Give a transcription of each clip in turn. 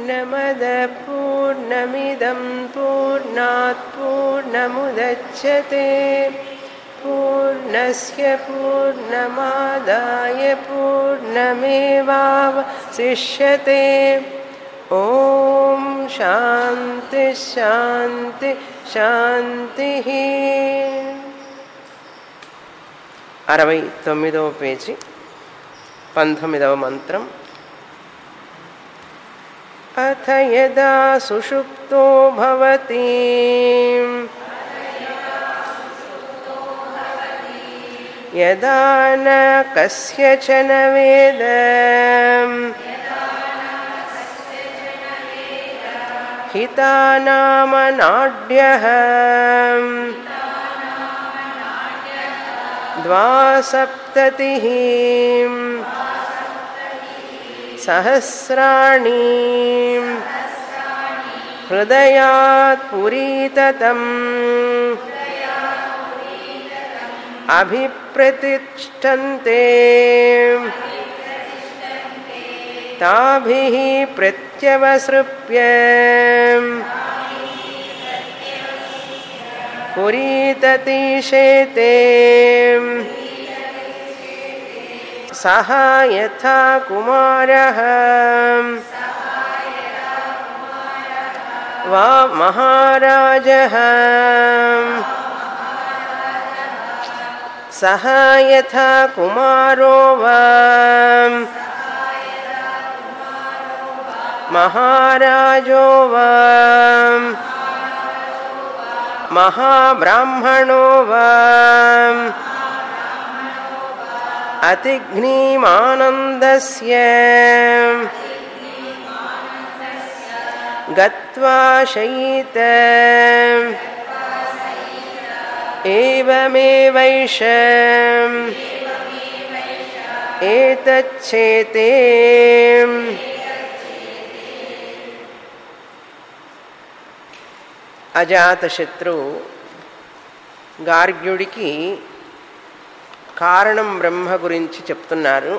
पूर्णमदः पूर्णमिदं पूर्णात् पूर्णमुदच्छते पूर्णस्य पूर्णमादाय पूर्णमेवावशिष्यते ॐ शान्ति शान्ति शान्तिः అరవై తొమ్మిదవ పేజీ పంతొమ్మిదవ మంత్రం అథ యదా సుషుప్తో భవతి యదా న కస్యచన వేద హితానామనాడ్యః द्वासप्ततिः सहस्राणि हृदयात् पुरीततम् अभिप्रतिष्ठन्ते ताभिः प्रत्यवसृप्य पुरीततिशेते सः यथा कुमारः वा महाराजः सः यथा कुमारो वा महाराजो वा महाब्राह्मणो वा अतिघ्नीमानन्दस्य गत्वा शयित एवमेवैष एतच्छेते అజాతశత్రు గార్గ్యుడికి కారణం బ్రహ్మ గురించి చెప్తున్నారు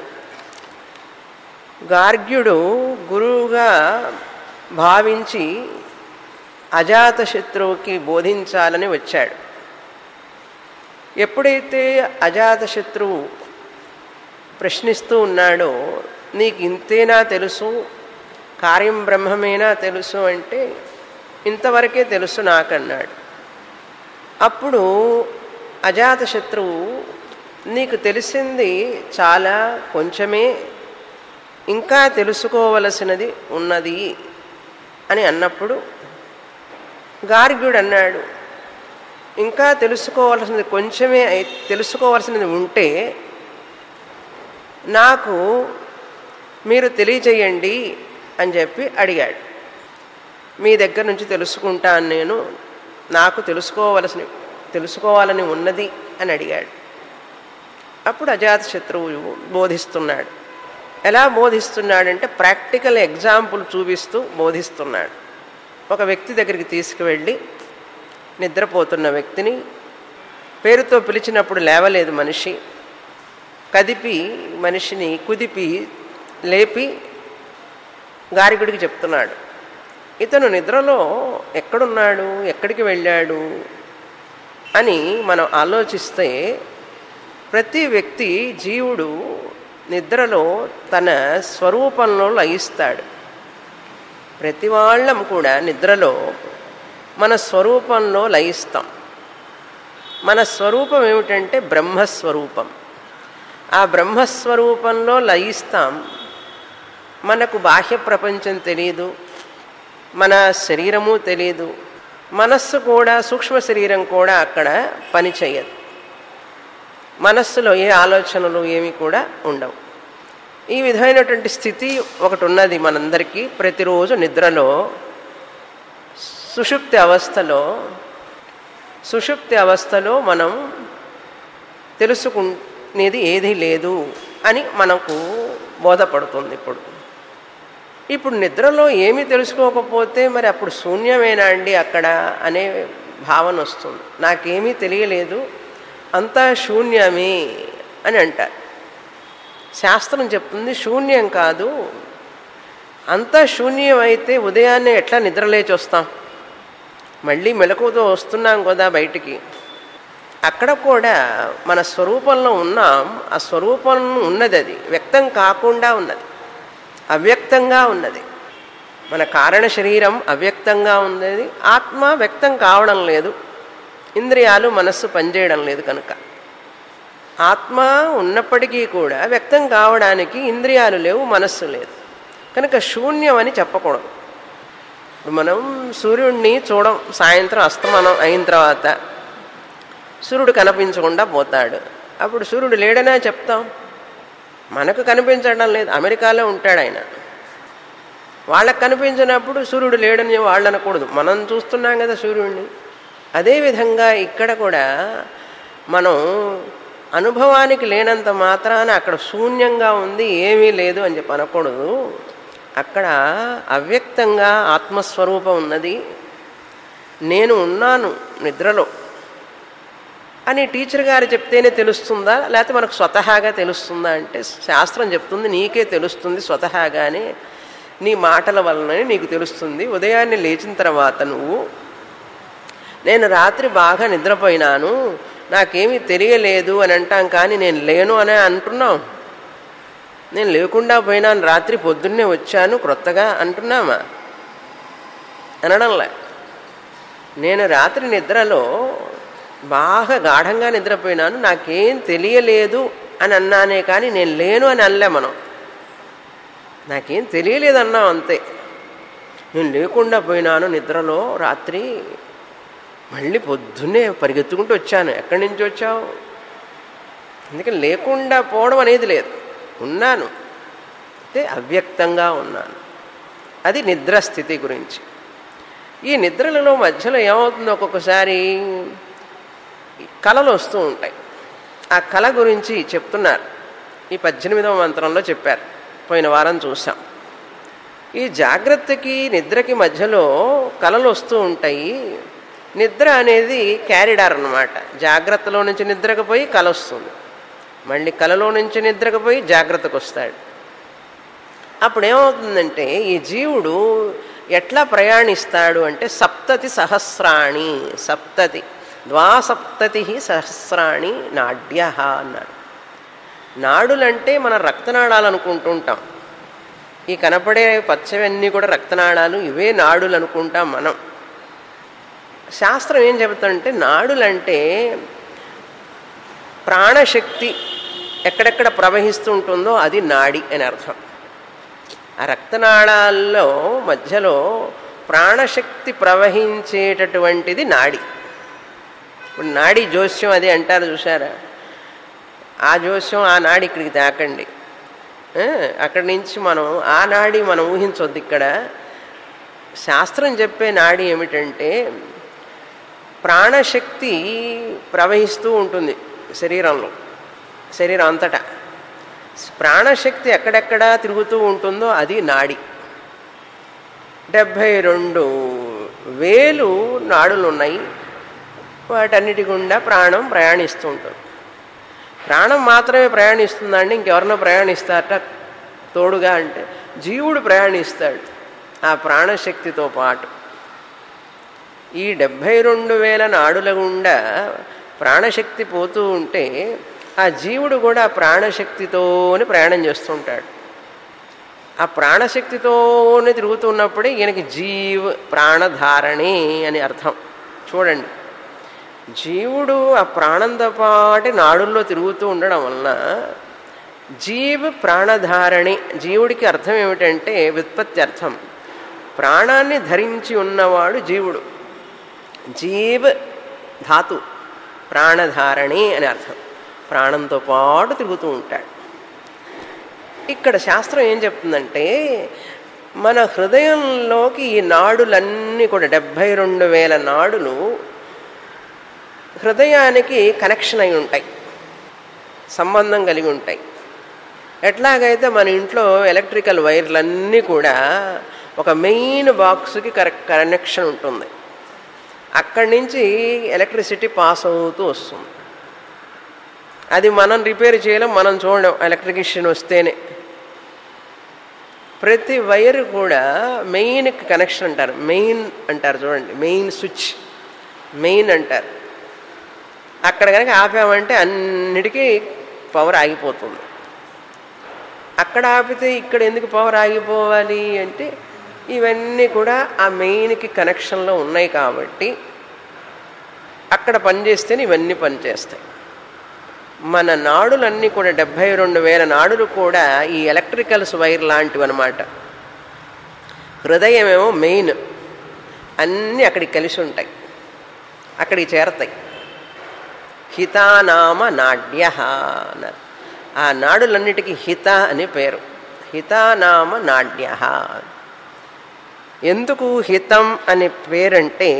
గార్గ్యుడు గురువుగా భావించి అజాతశత్రువుకి బోధించాలని వచ్చాడు ఎప్పుడైతే అజాతశత్రువు ప్రశ్నిస్తూ ఉన్నాడో నీకు ఇంతేనా తెలుసు కార్యం బ్రహ్మమేనా తెలుసు అంటే ఇంతవరకే తెలుసు నాకన్నాడు అప్పుడు అజాతశత్రువు నీకు తెలిసింది చాలా కొంచెమే ఇంకా తెలుసుకోవలసినది ఉన్నది అని అన్నప్పుడు గార్గ్యుడు అన్నాడు ఇంకా తెలుసుకోవాల్సినది కొంచెమే తెలుసుకోవాల్సినది ఉంటే నాకు మీరు తెలియచేయండి అని చెప్పి అడిగాడు మీ దగ్గర నుంచి తెలుసుకుంటాను నేను నాకు తెలుసుకోవలసిన తెలుసుకోవాలని ఉన్నది అని అడిగాడు అప్పుడు అజాతశత్రువు బోధిస్తున్నాడు ఎలా బోధిస్తున్నాడంటే ప్రాక్టికల్ ఎగ్జాంపుల్ చూపిస్తూ బోధిస్తున్నాడు ఒక వ్యక్తి దగ్గరికి తీసుకువెళ్ళి నిద్రపోతున్న వ్యక్తిని పేరుతో పిలిచినప్పుడు లేవలేదు మనిషి కదిపి మనిషిని కుదిపి లేపి గారిగుడికి చెప్తున్నాడు ఇతను నిద్రలో ఎక్కడున్నాడు ఎక్కడికి వెళ్ళాడు అని మనం ఆలోచిస్తే ప్రతి వ్యక్తి జీవుడు నిద్రలో తన స్వరూపంలో లయిస్తాడు ప్రతి వాళ్ళం కూడా నిద్రలో మన స్వరూపంలో లయిస్తాం మన స్వరూపం ఏమిటంటే బ్రహ్మస్వరూపం ఆ బ్రహ్మస్వరూపంలో లయిస్తాం మనకు బాహ్య ప్రపంచం తెలియదు మన శరీరము తెలియదు మనస్సు కూడా సూక్ష్మ శరీరం కూడా అక్కడ పనిచేయదు మనస్సులో ఏ ఆలోచనలు ఏమి కూడా ఉండవు ఈ విధమైనటువంటి స్థితి ఒకటి ఉన్నది మనందరికీ ప్రతిరోజు నిద్రలో సుషుప్తి అవస్థలో సుషుప్తి అవస్థలో మనం తెలుసుకునేది ఏదీ లేదు అని మనకు బోధపడుతుంది ఇప్పుడు ఇప్పుడు నిద్రలో ఏమీ తెలుసుకోకపోతే మరి అప్పుడు శూన్యమేనా అండి అక్కడ అనే భావన వస్తుంది నాకేమీ తెలియలేదు అంతా శూన్యమే అని అంటారు శాస్త్రం చెప్తుంది శూన్యం కాదు అంతా శూన్యం అయితే ఉదయాన్నే ఎట్లా నిద్రలేచి వస్తాం మళ్ళీ మెలకువతో వస్తున్నాం కదా బయటికి అక్కడ కూడా మన స్వరూపంలో ఉన్నాం ఆ స్వరూపం ఉన్నది అది వ్యక్తం కాకుండా ఉన్నది అవ్యక్తంగా ఉన్నది మన కారణ శరీరం అవ్యక్తంగా ఉన్నది ఆత్మ వ్యక్తం కావడం లేదు ఇంద్రియాలు మనస్సు పనిచేయడం లేదు కనుక ఆత్మ ఉన్నప్పటికీ కూడా వ్యక్తం కావడానికి ఇంద్రియాలు లేవు మనస్సు లేదు కనుక శూన్యం అని చెప్పకూడదు ఇప్పుడు మనం సూర్యుడిని చూడం సాయంత్రం అస్తమానం అయిన తర్వాత సూర్యుడు కనిపించకుండా పోతాడు అప్పుడు సూర్యుడు లేడనే చెప్తాం మనకు కనిపించడం లేదు అమెరికాలో ఉంటాడు ఆయన వాళ్ళకు కనిపించినప్పుడు సూర్యుడు లేడని వాళ్ళు అనకూడదు మనం చూస్తున్నాం కదా సూర్యుడిని అదేవిధంగా ఇక్కడ కూడా మనం అనుభవానికి లేనంత మాత్రాన అక్కడ శూన్యంగా ఉంది ఏమీ లేదు అని చెప్పి అనకూడదు అక్కడ అవ్యక్తంగా ఆత్మస్వరూపం ఉన్నది నేను ఉన్నాను నిద్రలో అని టీచర్ గారు చెప్తేనే తెలుస్తుందా లేకపోతే మనకు స్వతహాగా తెలుస్తుందా అంటే శాస్త్రం చెప్తుంది నీకే తెలుస్తుంది స్వతహాగానే నీ మాటల వలననే నీకు తెలుస్తుంది ఉదయాన్నే లేచిన తర్వాత నువ్వు నేను రాత్రి బాగా నిద్రపోయినాను నాకేమీ తెలియలేదు అని అంటాం కానీ నేను లేను అని అంటున్నాం నేను లేకుండా పోయినాను రాత్రి పొద్దున్నే వచ్చాను క్రొత్తగా అంటున్నామా అనడంలే నేను రాత్రి నిద్రలో బాగా గాఢంగా నిద్రపోయినాను నాకేం తెలియలేదు అని అన్నానే కానీ నేను లేను అని అనలే మనం నాకేం తెలియలేదు అన్నాం అంతే నేను లేకుండా పోయినాను నిద్రలో రాత్రి మళ్ళీ పొద్దున్నే పరిగెత్తుకుంటూ వచ్చాను ఎక్కడి నుంచి వచ్చావు అందుకని లేకుండా పోవడం అనేది లేదు ఉన్నాను అయితే అవ్యక్తంగా ఉన్నాను అది నిద్ర స్థితి గురించి ఈ నిద్రలలో మధ్యలో ఏమవుతుందో ఒక్కొక్కసారి కళలు వస్తూ ఉంటాయి ఆ కళ గురించి చెప్తున్నారు ఈ పద్దెనిమిదవ మంత్రంలో చెప్పారు పోయిన వారం చూసాం ఈ జాగ్రత్తకి నిద్రకి మధ్యలో కళలు వస్తూ ఉంటాయి నిద్ర అనేది క్యారిడార్ అనమాట జాగ్రత్తలో నుంచి నిద్రకు పోయి కళ వస్తుంది మళ్ళీ కళలో నుంచి నిద్రకు పోయి జాగ్రత్తకు వస్తాడు అప్పుడు ఏమవుతుందంటే ఈ జీవుడు ఎట్లా ప్రయాణిస్తాడు అంటే సప్తతి సహస్రాణి సప్తతి ద్వాసప్తతి సహస్రాణి నాడ్య అన్నారు నాడులంటే మన రక్తనాళాలు అనుకుంటుంటాం ఈ కనపడే పచ్చవన్నీ కూడా రక్తనాళాలు ఇవే నాడులు అనుకుంటాం మనం శాస్త్రం ఏం చెబుతుందంటే నాడులంటే ప్రాణశక్తి ఎక్కడెక్కడ ప్రవహిస్తూ ఉంటుందో అది నాడి అని అర్థం ఆ రక్తనాళాల్లో మధ్యలో ప్రాణశక్తి ప్రవహించేటటువంటిది నాడి ఇప్పుడు నాడి జోస్యం అది అంటారు చూసారా ఆ జోస్యం ఆ నాడి ఇక్కడికి తాకండి అక్కడి నుంచి మనం ఆ నాడి మనం ఊహించొద్దు ఇక్కడ శాస్త్రం చెప్పే నాడి ఏమిటంటే ప్రాణశక్తి ప్రవహిస్తూ ఉంటుంది శరీరంలో శరీరం అంతటా ప్రాణశక్తి ఎక్కడెక్కడ తిరుగుతూ ఉంటుందో అది నాడి డెబ్భై రెండు వేలు నాడులు ఉన్నాయి వాటన్నిటి గుండా ప్రాణం ప్రయాణిస్తూ ఉంటుంది ప్రాణం మాత్రమే ప్రయాణిస్తుందండి ఇంకెవరినో ప్రయాణిస్తారట తోడుగా అంటే జీవుడు ప్రయాణిస్తాడు ఆ ప్రాణశక్తితో పాటు ఈ డెబ్భై రెండు వేల నాడుల గుండా ప్రాణశక్తి పోతూ ఉంటే ఆ జీవుడు కూడా ప్రాణశక్తితోనే ప్రయాణం చేస్తుంటాడు ఆ ప్రాణశక్తితోనే తిరుగుతున్నప్పుడే ఈయనకి జీవ్ ప్రాణధారణి అని అర్థం చూడండి జీవుడు ఆ ప్రాణంతో పాటు నాడుల్లో తిరుగుతూ ఉండడం వలన జీవ్ ప్రాణధారణి జీవుడికి అర్థం ఏమిటంటే వ్యుత్పత్తి అర్థం ప్రాణాన్ని ధరించి ఉన్నవాడు జీవుడు జీవ్ ధాతు ప్రాణధారణి అని అర్థం ప్రాణంతో పాటు తిరుగుతూ ఉంటాడు ఇక్కడ శాస్త్రం ఏం చెప్తుందంటే మన హృదయంలోకి ఈ నాడులన్నీ కూడా డెబ్భై రెండు వేల నాడులు హృదయానికి కనెక్షన్ అయి ఉంటాయి సంబంధం కలిగి ఉంటాయి ఎట్లాగైతే మన ఇంట్లో ఎలక్ట్రికల్ వైర్లన్నీ కూడా ఒక మెయిన్ బాక్స్కి కరెక్ట్ కనెక్షన్ ఉంటుంది అక్కడి నుంచి ఎలక్ట్రిసిటీ పాస్ అవుతూ వస్తుంది అది మనం రిపేర్ చేయలేం మనం చూడడం ఎలక్ట్రిషియన్ వస్తేనే ప్రతి వైర్ కూడా మెయిన్ కనెక్షన్ అంటారు మెయిన్ అంటారు చూడండి మెయిన్ స్విచ్ మెయిన్ అంటారు అక్కడ కనుక ఆపామంటే అన్నిటికీ పవర్ ఆగిపోతుంది అక్కడ ఆపితే ఇక్కడ ఎందుకు పవర్ ఆగిపోవాలి అంటే ఇవన్నీ కూడా ఆ మెయిన్కి కనెక్షన్లో ఉన్నాయి కాబట్టి అక్కడ పనిచేస్తేనే ఇవన్నీ పనిచేస్తాయి మన నాడులన్నీ కూడా డెబ్భై రెండు వేల నాడులు కూడా ఈ ఎలక్ట్రికల్స్ వైర్ లాంటివి అనమాట హృదయమేమో మెయిన్ అన్నీ అక్కడికి కలిసి ఉంటాయి అక్కడికి చేరతాయి హితానామ నాడ్య అన్నారు ఆ నాడులన్నిటికీ హిత అని పేరు హితానామ నాడ్య ఎందుకు హితం అనే పేరంటే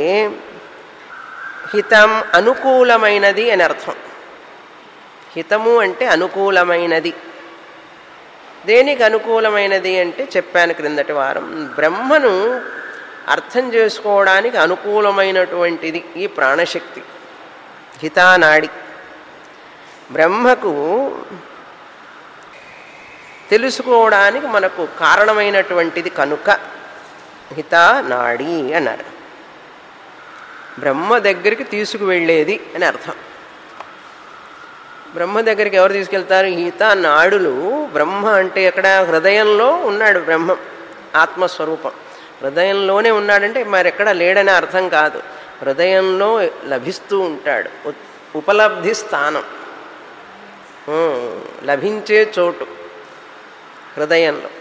హితం అనుకూలమైనది అని అర్థం హితము అంటే అనుకూలమైనది దేనికి అనుకూలమైనది అంటే చెప్పాను క్రిందటి వారం బ్రహ్మను అర్థం చేసుకోవడానికి అనుకూలమైనటువంటిది ఈ ప్రాణశక్తి హితానాడి బ్రహ్మకు తెలుసుకోవడానికి మనకు కారణమైనటువంటిది కనుక హితానాడి అన్నారు బ్రహ్మ దగ్గరికి తీసుకువెళ్ళేది అని అర్థం బ్రహ్మ దగ్గరికి ఎవరు తీసుకెళ్తారు ఈత నాడులు బ్రహ్మ అంటే ఎక్కడ హృదయంలో ఉన్నాడు బ్రహ్మం ఆత్మస్వరూపం హృదయంలోనే ఉన్నాడంటే మరెక్కడ లేడనే అర్థం కాదు హృదయంలో లభిస్తూ ఉంటాడు ఉపలబ్ధి స్థానం లభించే చోటు హృదయంలో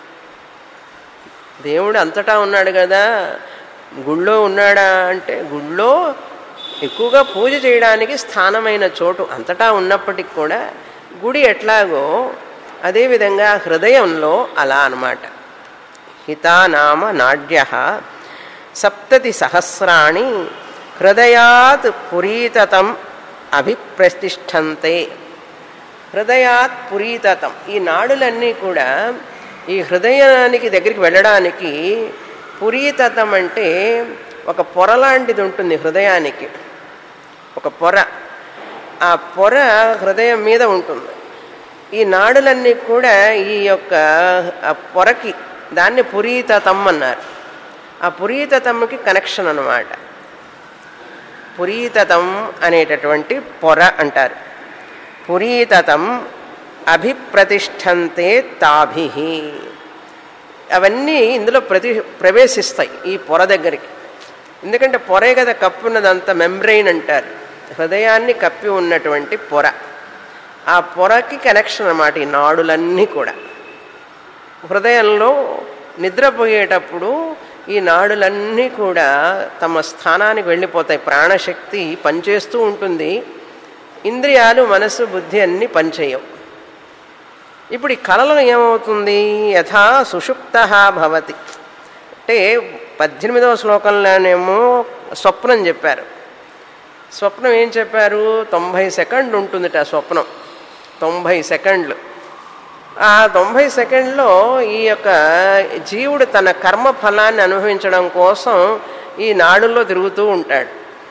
దేవుడు అంతటా ఉన్నాడు కదా గుళ్ళో ఉన్నాడా అంటే గుళ్ళో ఎక్కువగా పూజ చేయడానికి స్థానమైన చోటు అంతటా ఉన్నప్పటికి కూడా గుడి ఎట్లాగో అదేవిధంగా హృదయంలో అలా అన్నమాట హితానామ నాడ్య సప్తతి సహస్రాణి హృదయాత్ పురీతతం అభిప్రతిష్టంతే హృదయాత్ పురీతతం ఈ నాడులన్నీ కూడా ఈ హృదయానికి దగ్గరికి వెళ్ళడానికి పురీతతం అంటే ఒక పొర లాంటిది ఉంటుంది హృదయానికి ఒక పొర ఆ పొర హృదయం మీద ఉంటుంది ఈ నాడులన్నీ కూడా ఈ యొక్క ఆ పొరకి దాన్ని పురీతతం అన్నారు ఆ పురీతతంకి కనెక్షన్ అన్నమాట పురీతతం అనేటటువంటి పొర అంటారు పురీతతం అభిప్రతిష్టంతే తాభి అవన్నీ ఇందులో ప్రతి ప్రవేశిస్తాయి ఈ పొర దగ్గరికి ఎందుకంటే పొరే కదా కప్పి ఉన్నదంతా మెంబ్రెయిన్ అంటారు హృదయాన్ని కప్పి ఉన్నటువంటి పొర ఆ పొరకి కనెక్షన్ అన్నమాట ఈ నాడులన్నీ కూడా హృదయంలో నిద్రపోయేటప్పుడు ఈ నాడులన్నీ కూడా తమ స్థానానికి వెళ్ళిపోతాయి ప్రాణశక్తి పనిచేస్తూ ఉంటుంది ఇంద్రియాలు మనసు బుద్ధి అన్నీ పనిచేయవు ఇప్పుడు ఈ కళలో ఏమవుతుంది యథా సుషుప్త భవతి అంటే పద్దెనిమిదవ శ్లోకంలోనేమో స్వప్నం చెప్పారు స్వప్నం ఏం చెప్పారు తొంభై సెకండ్లు ఉంటుందిట స్వప్నం తొంభై సెకండ్లు ఆ తొంభై సెకండ్లో ఈ యొక్క జీవుడు తన కర్మ ఫలాన్ని అనుభవించడం కోసం ఈ నాడుల్లో తిరుగుతూ ఉంటాడు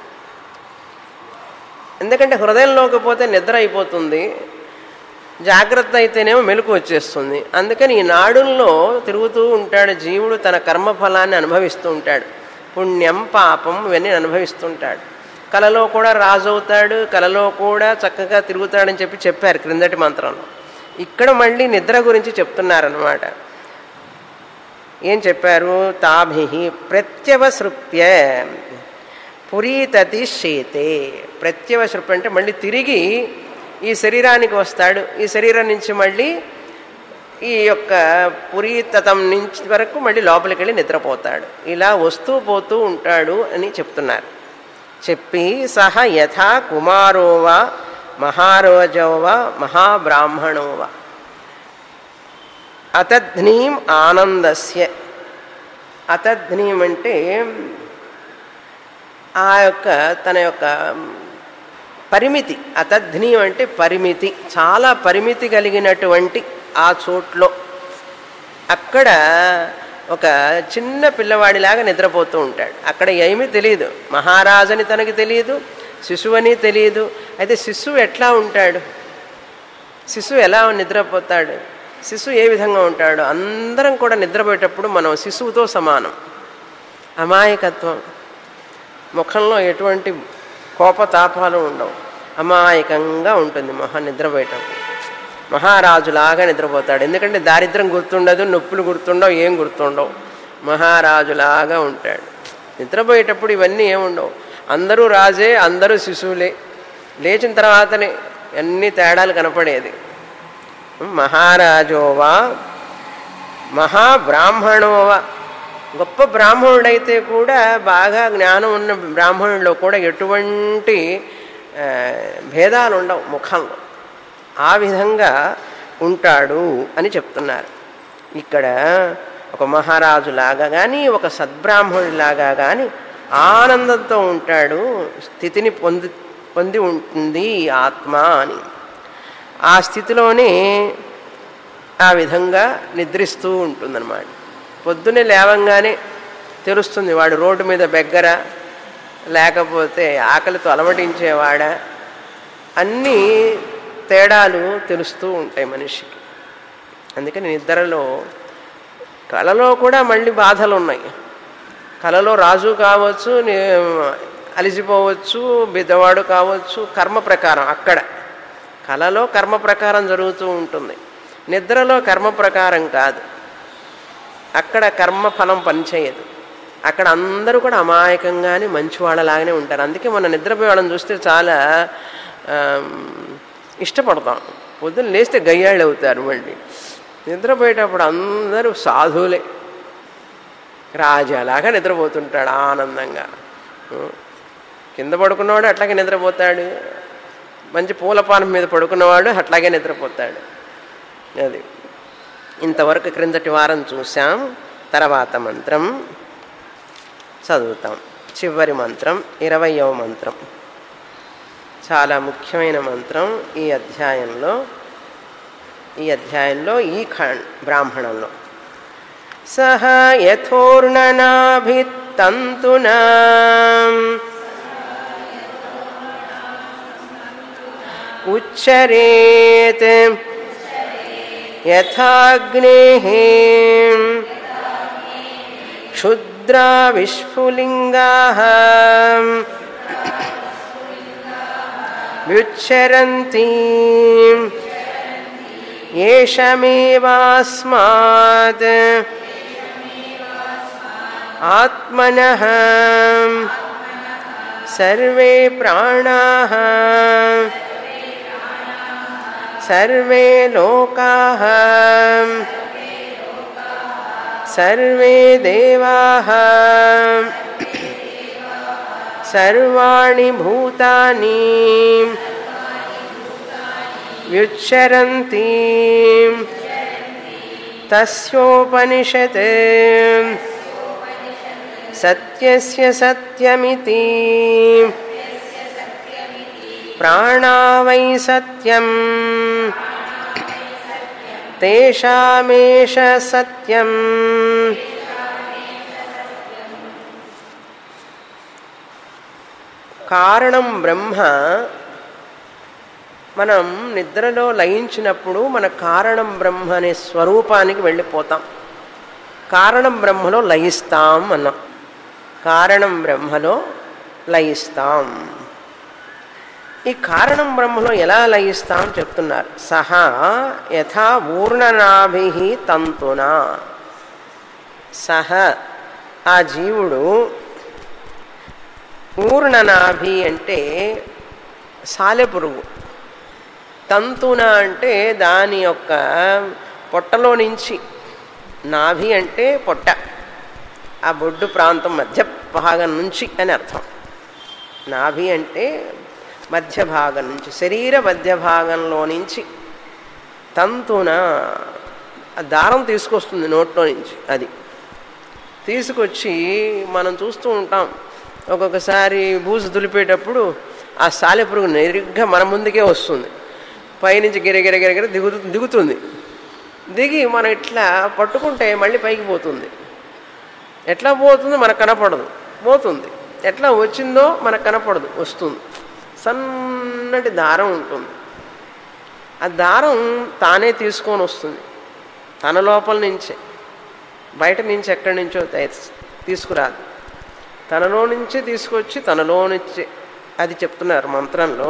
ఎందుకంటే హృదయంలోకి పోతే నిద్ర అయిపోతుంది జాగ్రత్త అయితేనేమో మెలకు వచ్చేస్తుంది అందుకని ఈ నాడుల్లో తిరుగుతూ ఉంటాడు జీవుడు తన కర్మఫలాన్ని అనుభవిస్తూ ఉంటాడు పుణ్యం పాపం ఇవన్నీ అనుభవిస్తుంటాడు కలలో కూడా రాజు అవుతాడు కలలో కూడా చక్కగా తిరుగుతాడని చెప్పి చెప్పారు క్రిందటి మంత్రంలో ఇక్కడ మళ్ళీ నిద్ర గురించి చెప్తున్నారనమాట ఏం చెప్పారు తాభి ప్రత్యవసృప్య పురీతతి శేతే ప్రత్యవసృప్య అంటే మళ్ళీ తిరిగి ఈ శరీరానికి వస్తాడు ఈ శరీరం నుంచి మళ్ళీ ఈ యొక్క పురీతతం నుంచి వరకు మళ్ళీ లోపలికి వెళ్ళి నిద్రపోతాడు ఇలా వస్తూ పోతూ ఉంటాడు అని చెప్తున్నారు చెప్పి సహ యథా కుమారోవా మహారోజోవా మహాబ్రాహ్మణోవా అతధ్నీం ఆనందస్య అతధ్నీం అంటే ఆ యొక్క తన యొక్క పరిమితి అతధ్నీయం అంటే పరిమితి చాలా పరిమితి కలిగినటువంటి ఆ చోట్లో అక్కడ ఒక చిన్న పిల్లవాడిలాగా నిద్రపోతూ ఉంటాడు అక్కడ ఏమీ తెలియదు మహారాజని తనకి తెలియదు శిశువని తెలియదు అయితే శిశువు ఎట్లా ఉంటాడు శిశువు ఎలా నిద్రపోతాడు శిశువు ఏ విధంగా ఉంటాడు అందరం కూడా నిద్రపోయేటప్పుడు మనం శిశువుతో సమానం అమాయకత్వం ముఖంలో ఎటువంటి కోపతాపాలు ఉండవు అమాయకంగా ఉంటుంది మొహం నిద్రపోయేటప్పుడు మహారాజులాగా నిద్రపోతాడు ఎందుకంటే దారిద్రం గుర్తుండదు నొప్పులు గుర్తుండవు ఏం గుర్తుండవు మహారాజులాగా ఉంటాడు నిద్రపోయేటప్పుడు ఇవన్నీ ఏముండవు అందరూ రాజే అందరూ శిశువులే లేచిన తర్వాతనే అన్ని తేడాలు కనపడేది మహారాజోవా మహాబ్రాహ్మణోవా గొప్ప బ్రాహ్మణుడైతే కూడా బాగా జ్ఞానం ఉన్న బ్రాహ్మణుల్లో కూడా ఎటువంటి ఆ, భేదాలు ఉండవు ముఖంలో ఆ విధంగా ఉంటాడు అని చెప్తున్నారు ఇక్కడ ఒక మహారాజులాగా కానీ ఒక సద్బ్రాహ్మణుడిలాగా కానీ ఆనందంతో ఉంటాడు స్థితిని పొంది పొంది ఉంటుంది ఈ ఆత్మ అని ఆ స్థితిలోనే ఆ విధంగా నిద్రిస్తూ ఉంటుందన్నమాట పొద్దున్నే లేవంగానే తెలుస్తుంది వాడు రోడ్డు మీద బెగ్గర లేకపోతే ఆకలితో అలవటించేవాడా అన్నీ తేడాలు తెలుస్తూ ఉంటాయి మనిషికి అందుకని నిద్రలో కళలో కూడా మళ్ళీ బాధలు ఉన్నాయి కళలో రాజు కావచ్చు ని- అలిసిపోవచ్చు బిద్దవాడు కావచ్చు కర్మ ప్రకారం అక్కడ కళలో కర్మ ప్రకారం జరుగుతూ ఉంటుంది నిద్రలో కర్మ ప్రకారం కాదు అక్కడ కర్మ ఫలం పనిచేయదు అక్కడ అందరూ కూడా అమాయకంగానే మంచి వాళ్ళలాగానే ఉంటారు అందుకే మన నిద్రపోయే వాళ్ళని చూస్తే చాలా ఆమ్, ఇష్టపడతాం పొద్దున్న లేస్తే గయ్యాళ్ళు అవుతారు మళ్ళీ నిద్రపోయేటప్పుడు అందరూ సాధువులే రాజాలాగా నిద్రపోతుంటాడు ఆనందంగా ఉం. కింద పడుకున్నవాడు అట్లాగే నిద్రపోతాడు మంచి పూలపానం మీద పడుకున్నవాడు అట్లాగే నిద్రపోతాడు అది ఇంతవరకు క్రిందటి వారం చూసాం తర్వాత మంత్రం చదువుతాం చివరి మంత్రం ఇరవయవ మంత్రం చాలా ముఖ్యమైన మంత్రం ఈ అధ్యాయంలో ఈ అధ్యాయంలో ఈ ఖండ్ బ్రాహ్మణంలో సహ యథోర్ణనాభిత్తంతునా ఉచ్చరేత్ యథాగ్నేః క్షుద్రా విస్ఫులింగాः వ్యుచ్చరంతి ఏషమేవాస్మాత్ ఆత్మనః సర్వే ప్రాణాः సర్వే లోకాः సర్వే దేవాः సర్వాణి భూతాని వ్యుచ్చరంతి తస్యోపనిషత్ సత్యస్య సత్యమితి ప్రాణా వై సత్యం తేషామేష సత్యం కారణం బ్రహ్మ మనం నిద్రలో లయించినప్పుడు మన కారణం బ్రహ్మ అనే స్వరూపానికి వెళ్ళిపోతాం కారణం బ్రహ్మలో లయిస్తాం అన్నాం కారణం బ్రహ్మలో లయిస్తాం ఈ కారణం బ్రహ్మలో ఎలా లయిస్తాం చెప్తున్నారు సహా యథా ఊర్ణనాభి తంతునా సహ ఆ జీవుడు ఊర్ణనాభి అంటే సాలెపురుగు తంతున అంటే దాని యొక్క పొట్టలో నుంచి నాభి అంటే పొట్ట ఆ బొడ్డు ప్రాంతం మధ్య భాగం నుంచి అని అర్థం నాభి అంటే మధ్య భాగం నుంచి శరీర మధ్య భాగంలో నుంచి తంతున ఆ దారం తీసుకొస్తుంది నోట్లో నుంచి అది తీసుకొచ్చి మనం చూస్తూ ఉంటాం ఒక్కొక్కసారి బూజు దులిపేటప్పుడు ఆ సాలెపురుగు నేరుగ్గా మన ముందుకే వస్తుంది పైనుంచి గిరగిర గిరగిర దిగు దిగుతుంది దిగి మనం ఇట్లా పట్టుకుంటే మళ్ళీ పైకి పోతుంది ఎట్లా పోతుందో మనకు కనపడదు పోతుంది ఎట్లా వచ్చిందో మనకు కనపడదు వస్తుంది సన్నటి దారం ఉంటుంది ఆ దారం తానే తీసుకొని వస్తుంది తన లోపల నుంచే బయట నుంచి ఎక్కడి నుంచో తయ- తీసుకురాదు తనలో నుంచి తీసుకొచ్చి తనలో నుంచి అది చెప్తున్నారు మంత్రంలో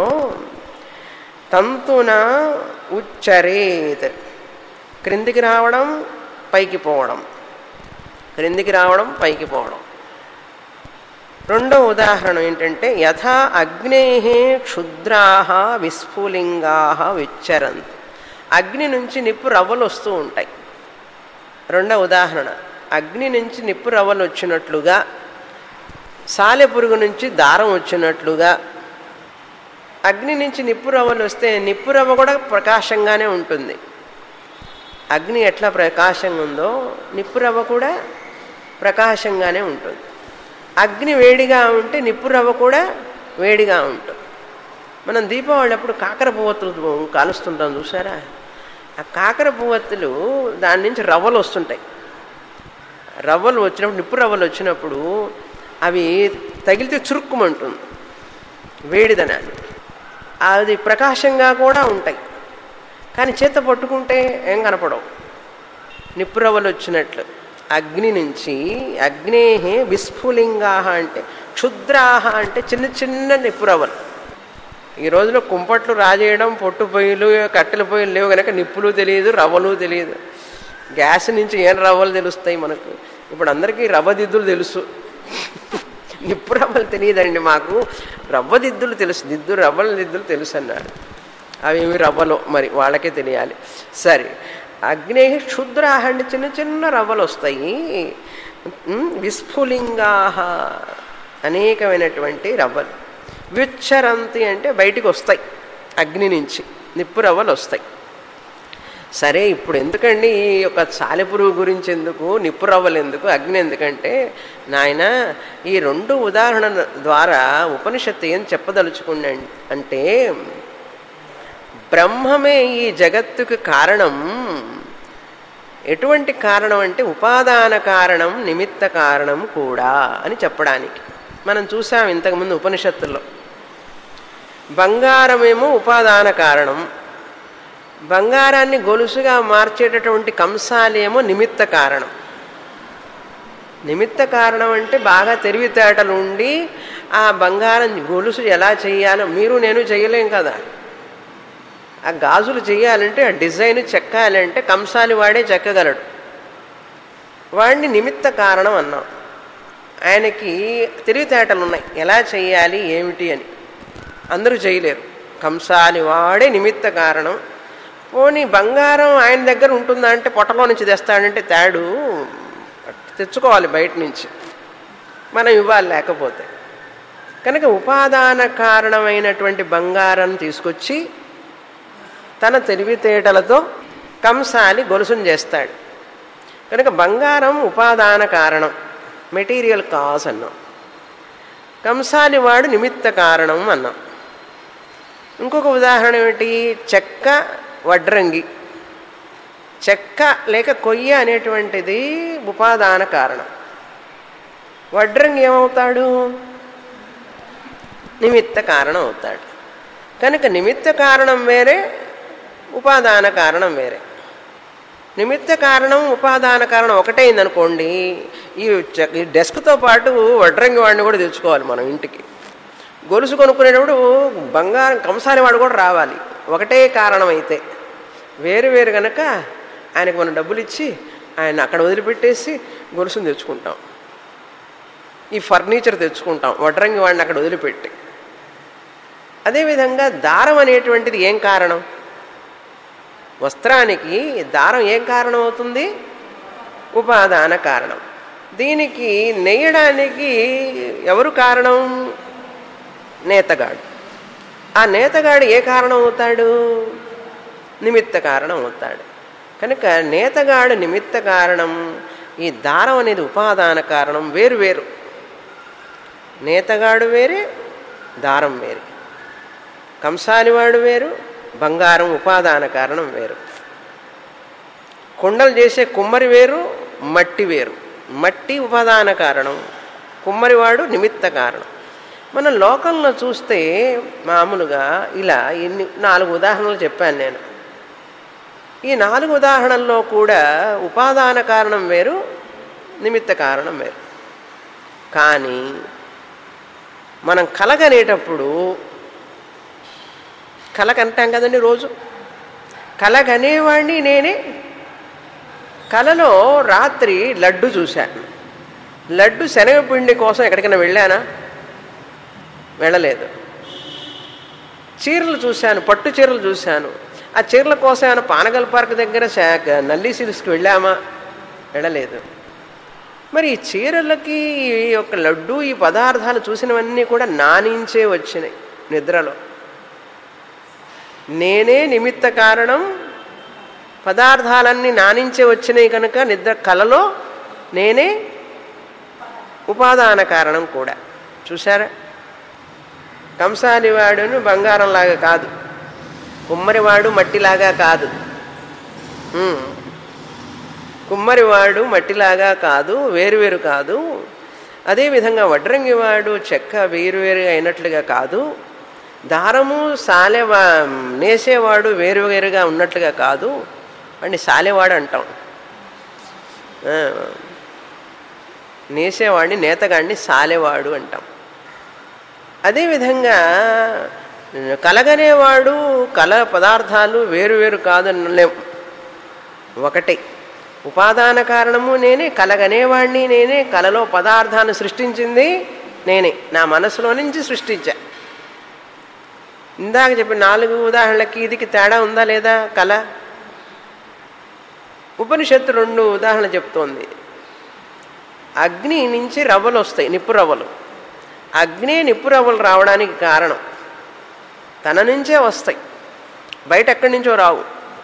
తంతున ఉచ్చరేత్ క్రిందికి రావడం పైకి పోవడం క్రిందికి రావడం పైకి పోవడం రెండో ఉదాహరణ ఏంటంటే యథా అగ్నే క్షుద్రా విస్ఫులింగా విచ్చరంతి అగ్ని నుంచి నిప్పు రవ్వలు వస్తూ ఉంటాయి రెండో ఉదాహరణ అగ్ని నుంచి నిప్పు రవ్వలు వచ్చినట్లుగా సాలెపురుగు నుంచి దారం వచ్చినట్లుగా అగ్ని నుంచి నిప్పు రవ్వలు వస్తే నిప్పు రవ్వ కూడా ప్రకాశంగానే ఉంటుంది అగ్ని ఎట్లా ప్రకాశంగా ఉందో నిప్పు రవ్వ కూడా ప్రకాశంగానే ఉంటుంది అగ్ని వేడిగా ఉంటే నిప్పు రవ్వ కూడా వేడిగా ఉంటుంది మనం దీపావళి అప్పుడు కాకర పువ్వొత్తులు కాలుస్తుంటాం చూసారా ఆ కాకర పువ్వొత్తులు దాని నుంచి రవ్వలు వస్తుంటాయి రవ్వలు వచ్చినప్పుడు నిప్పు రవ్వలు వచ్చినప్పుడు అవి తగిలితే చురుక్కుమంటుంది వేడిదనాన్ని అది ప్రకాశంగా కూడా ఉంటాయి కానీ చేత పట్టుకుంటే ఏం కనపడవు నిప్పురవ్వలు వచ్చినట్లు అగ్ని నుంచి అగ్నేహే విస్ఫులింగా అంటే క్షుద్రాహ అంటే చిన్న చిన్న నిప్పురవ్వలు ఈ రోజులో కుంపట్లు రాజేయడం పొట్టు పొయ్యిలు కట్టెల పొయ్యిలు లేవు కనుక నిప్పులు తెలియదు రవ్వలు తెలియదు గ్యాస్ నుంచి ఏం రవ్వలు తెలుస్తాయి మనకు ఇప్పుడు అందరికీ రవ్వ దిద్దులు తెలుసు నిప్పు రవ్వలు తెలియదండి మాకు రవ్వ దిద్దులు తెలుసు దిద్దు రవ్వల దిద్దులు తెలుసు అన్నాడు అవేమి రవ్వలో మరి వాళ్ళకే తెలియాలి సరే అగ్నే క్షుద్రాహ అంటే చిన్న చిన్న రవ్వలు వస్తాయి ఉమ్, విస్ఫులింగాహ అనేకమైనటువంటి రవ్వలు విచ్చరంతి అంటే బయటికి వస్తాయి అగ్ని నుంచి నిప్పు రవ్వలు వస్తాయి సరే ఇప్పుడు ఎందుకండి ఈ యొక్క సాలెపురుగు గురించి ఎందుకు నిప్పు రవ్వలు ఎందుకు అగ్ని ఎందుకంటే నాయన ఈ రెండు ఉదాహరణ ద్వారా ఉపనిషత్తు ఏం చెప్పదలుచుకున్నా అంటే బ్రహ్మమే ఈ జగత్తుకు కారణం ఎటువంటి కారణం అంటే ఉపాదాన కారణం నిమిత్త కారణం కూడా అని చెప్పడానికి మనం చూసాం ఇంతకుముందు ఉపనిషత్తుల్లో బంగారమేమో ఉపాదాన కారణం బంగారాన్ని గొలుసుగా మార్చేటటువంటి కంసాలేమో నిమిత్త కారణం నిమిత్త కారణం అంటే బాగా తెలివితేటలు ఉండి ఆ బంగారం గొలుసు ఎలా చేయాలో మీరు నేను చేయలేం కదా ఆ గాజులు చేయాలంటే ఆ డిజైన్ చెక్కాలంటే కంసాలి వాడే చెక్కగలడు వాడిని నిమిత్త కారణం అన్నాం ఆయనకి తెలివితేటలు ఉన్నాయి ఎలా చేయాలి ఏమిటి అని అందరూ చేయలేరు కంసాలి వాడే నిమిత్త కారణం పోనీ బంగారం ఆయన దగ్గర ఉంటుందా అంటే పొట్టలో నుంచి తెస్తాడంటే తాడు తెచ్చుకోవాలి బయట నుంచి మనం ఇవ్వాలి లేకపోతే కనుక ఉపాదాన కారణమైనటువంటి బంగారం తీసుకొచ్చి తన తెలివితేటలతో కంసాలి గొలుసును చేస్తాడు కనుక బంగారం ఉపాదాన కారణం మెటీరియల్ కాజ్ అన్నాం కంసాలి వాడు నిమిత్త కారణం అన్నాం ఇంకొక ఉదాహరణ ఏమిటి చెక్క వడ్రంగి చెక్క లేక కొయ్య అనేటువంటిది ఉపాదాన కారణం వడ్రంగి ఏమవుతాడు నిమిత్త కారణం అవుతాడు కనుక నిమిత్త కారణం వేరే ఉపాదాన కారణం వేరే నిమిత్త కారణం ఉపాదాన కారణం ఒకటైందనుకోండి ఈ చె- ఈ డెస్క్తో పాటు వడ్రంగి వాడిని కూడా తెచ్చుకోవాలి మనం ఇంటికి గొలుసు కొనుక్కునేటప్పుడు బంగారం కంసాలి వాడు కూడా రావాలి ఒకటే కారణం అయితే వేరు వేరు గనక ఆయనకు మనం డబ్బులు ఇచ్చి ఆయన అక్కడ వదిలిపెట్టేసి గొలుసును తెచ్చుకుంటాం ఈ ఫర్నిచర్ తెచ్చుకుంటాం వడ్రంగి వాడిని అక్కడ వదిలిపెట్టి అదేవిధంగా దారం అనేటువంటిది ఏం కారణం వస్త్రానికి దారం ఏం కారణం అవుతుంది ఉపాదాన కారణం దీనికి నెయ్యడానికి ఎవరు కారణం నేతగాడు ఆ నేతగాడు ఏ కారణం అవుతాడు నిమిత్త కారణం అవుతాడు కనుక నేతగాడు నిమిత్త కారణం ఈ దారం అనేది ఉపాదాన కారణం వేరు వేరు నేతగాడు వేరే దారం వేరు కంసాలివాడు వేరు బంగారం ఉపాదాన కారణం వేరు కుండలు చేసే కుమ్మరి వేరు మట్టి వేరు మట్టి ఉపాదాన కారణం కుమ్మరివాడు నిమిత్త కారణం మన లోకంలో చూస్తే మామూలుగా ఇలా ఎన్ని నాలుగు ఉదాహరణలు చెప్పాను నేను ఈ నాలుగు ఉదాహరణల్లో కూడా ఉపాదాన కారణం వేరు నిమిత్త కారణం వేరు కానీ మనం కలగనేటప్పుడు కలకంటాం కదండి రోజు కలగనేవాడిని నేనే కలలో రాత్రి లడ్డు చూశాను లడ్డు శనగపిండి కోసం ఎక్కడికైనా వెళ్ళానా వెళ్ళలేదు చీరలు చూశాను పట్టు చీరలు చూశాను ఆ చీరల కోసం ఏమైనా పానగల్ పార్క్ దగ్గర శా- నల్లి సిల్స్కి వెళ్ళామా వెళ్ళలేదు మరి ఈ చీరలకి ఈ యొక్క లడ్డు ఈ పదార్థాలు చూసినవన్నీ కూడా నానించే వచ్చినాయి నిద్రలో నేనే నిమిత్త కారణం పదార్థాలన్నీ నానించే వచ్చినాయి కనుక నిద్ర కలలో నేనే ఉపాదాన కారణం కూడా చూసారా కంసాలివాడును బంగారంలాగా కాదు కుమ్మరివాడు మట్టిలాగా కాదు ఉమ్. కుమ్మరివాడు మట్టిలాగా కాదు వేరువేరు కాదు అదేవిధంగా వడ్రంగివాడు చెక్క వేరువేరుగా అయినట్లుగా కాదు దారము సాలెవా నేసేవాడు వేరువేరుగా ఉన్నట్లుగా కాదు వాడిని సాలెవాడు అంటాం ఆ, నేసేవాడిని నేతగాడిని సాలెవాడు అంటాం అదేవిధంగా కలగనేవాడు కల పదార్థాలు వేరువేరు కాదనలేం ఒకటే ఉపాదాన కారణము నేనే కలగనేవాడిని నేనే కలలో పదార్థాన్ని సృష్టించింది నేనే నా మనసులో నుంచి సృష్టించా ఇందాక చెప్పిన నాలుగు ఉదాహరణలకి ఇదికి తేడా ఉందా లేదా కళ ఉపనిషత్తు రెండు ఉదాహరణ చెప్తోంది అగ్ని నుంచి రవ్వలు వస్తాయి నిప్పు రవ్వలు అగ్నే నిప్పు రవ్వలు రావడానికి కారణం తన నుంచే వస్తాయి బయట ఎక్కడి నుంచో రావు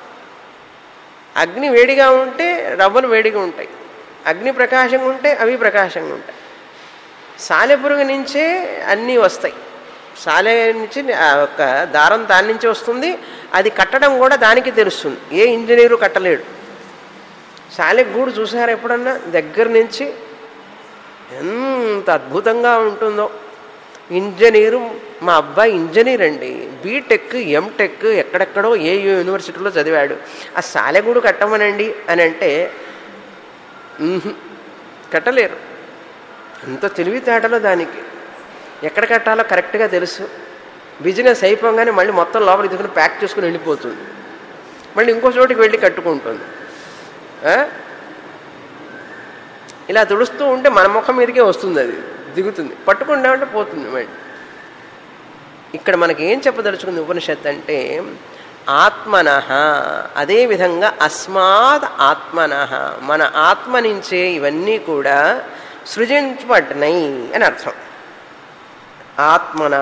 అగ్ని వేడిగా ఉంటే రవ్వలు వేడిగా ఉంటాయి అగ్ని ప్రకాశంగా ఉంటే అవి ప్రకాశంగా ఉంటాయి సాలెపురుగు నుంచే అన్నీ వస్తాయి సాలె నుంచి ఆ యొక్క దారం దాని నుంచి వస్తుంది అది కట్టడం కూడా దానికి తెలుస్తుంది ఏ ఇంజనీరు కట్టలేడు సాలె గూడు చూసారా ఎప్పుడన్నా దగ్గర నుంచి ఎంత అద్భుతంగా ఉంటుందో ఇంజనీరు మా అబ్బాయి ఇంజనీర్ అండి బీటెక్ ఎంటెక్ ఎక్కడెక్కడో ఏ యూనివర్సిటీలో చదివాడు ఆ సాలెగూడు కట్టమనండి అని అంటే "ఉహుం, కట్టలేరు ఎంత తెలివితేటలో దానికి ఎక్కడ కట్టాలో కరెక్ట్గా తెలుసు బిజినెస్ అయిపోగానే మళ్ళీ మొత్తం లోపల తీసుకుని ప్యాక్ చేసుకుని వెళ్ళిపోతుంది మళ్ళీ ఇంకో చోటికి వెళ్ళి కట్టుకుంటుంది ఆ? ఇలా తుడుస్తూ ఉంటే మన ముఖం మీదకే వస్తుంది అది దిగుతుంది పట్టుకుంటామంటే పోతుంది మళ్ళీ ఇక్కడ మనకి ఏం చెప్పదలుచుకుంది ఉపనిషత్ అంటే ఆత్మన అదేవిధంగా అస్మాత్ ఆత్మన మన ఆత్మ నుంచే ఇవన్నీ కూడా సృజించబడినాయి అని అర్థం ఆత్మన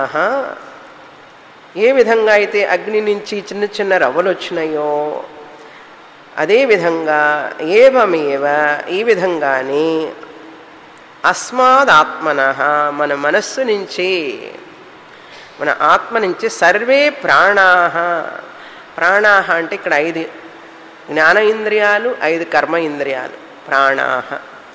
ఏ విధంగా అయితే అగ్ని నుంచి చిన్న చిన్న రవ్వలు వచ్చినాయో అదేవిధంగా ఏవమేవ ఈ విధంగానే అస్మాదాత్మన మన మనస్సు నుంచి మన ఆత్మ నుంచి సర్వే ప్రాణాహ ప్రాణాహ అంటే ఇక్కడ ఐదు జ్ఞాన ఇంద్రియాలు ఐదు కర్మ ఇంద్రియాలు ప్రాణాహ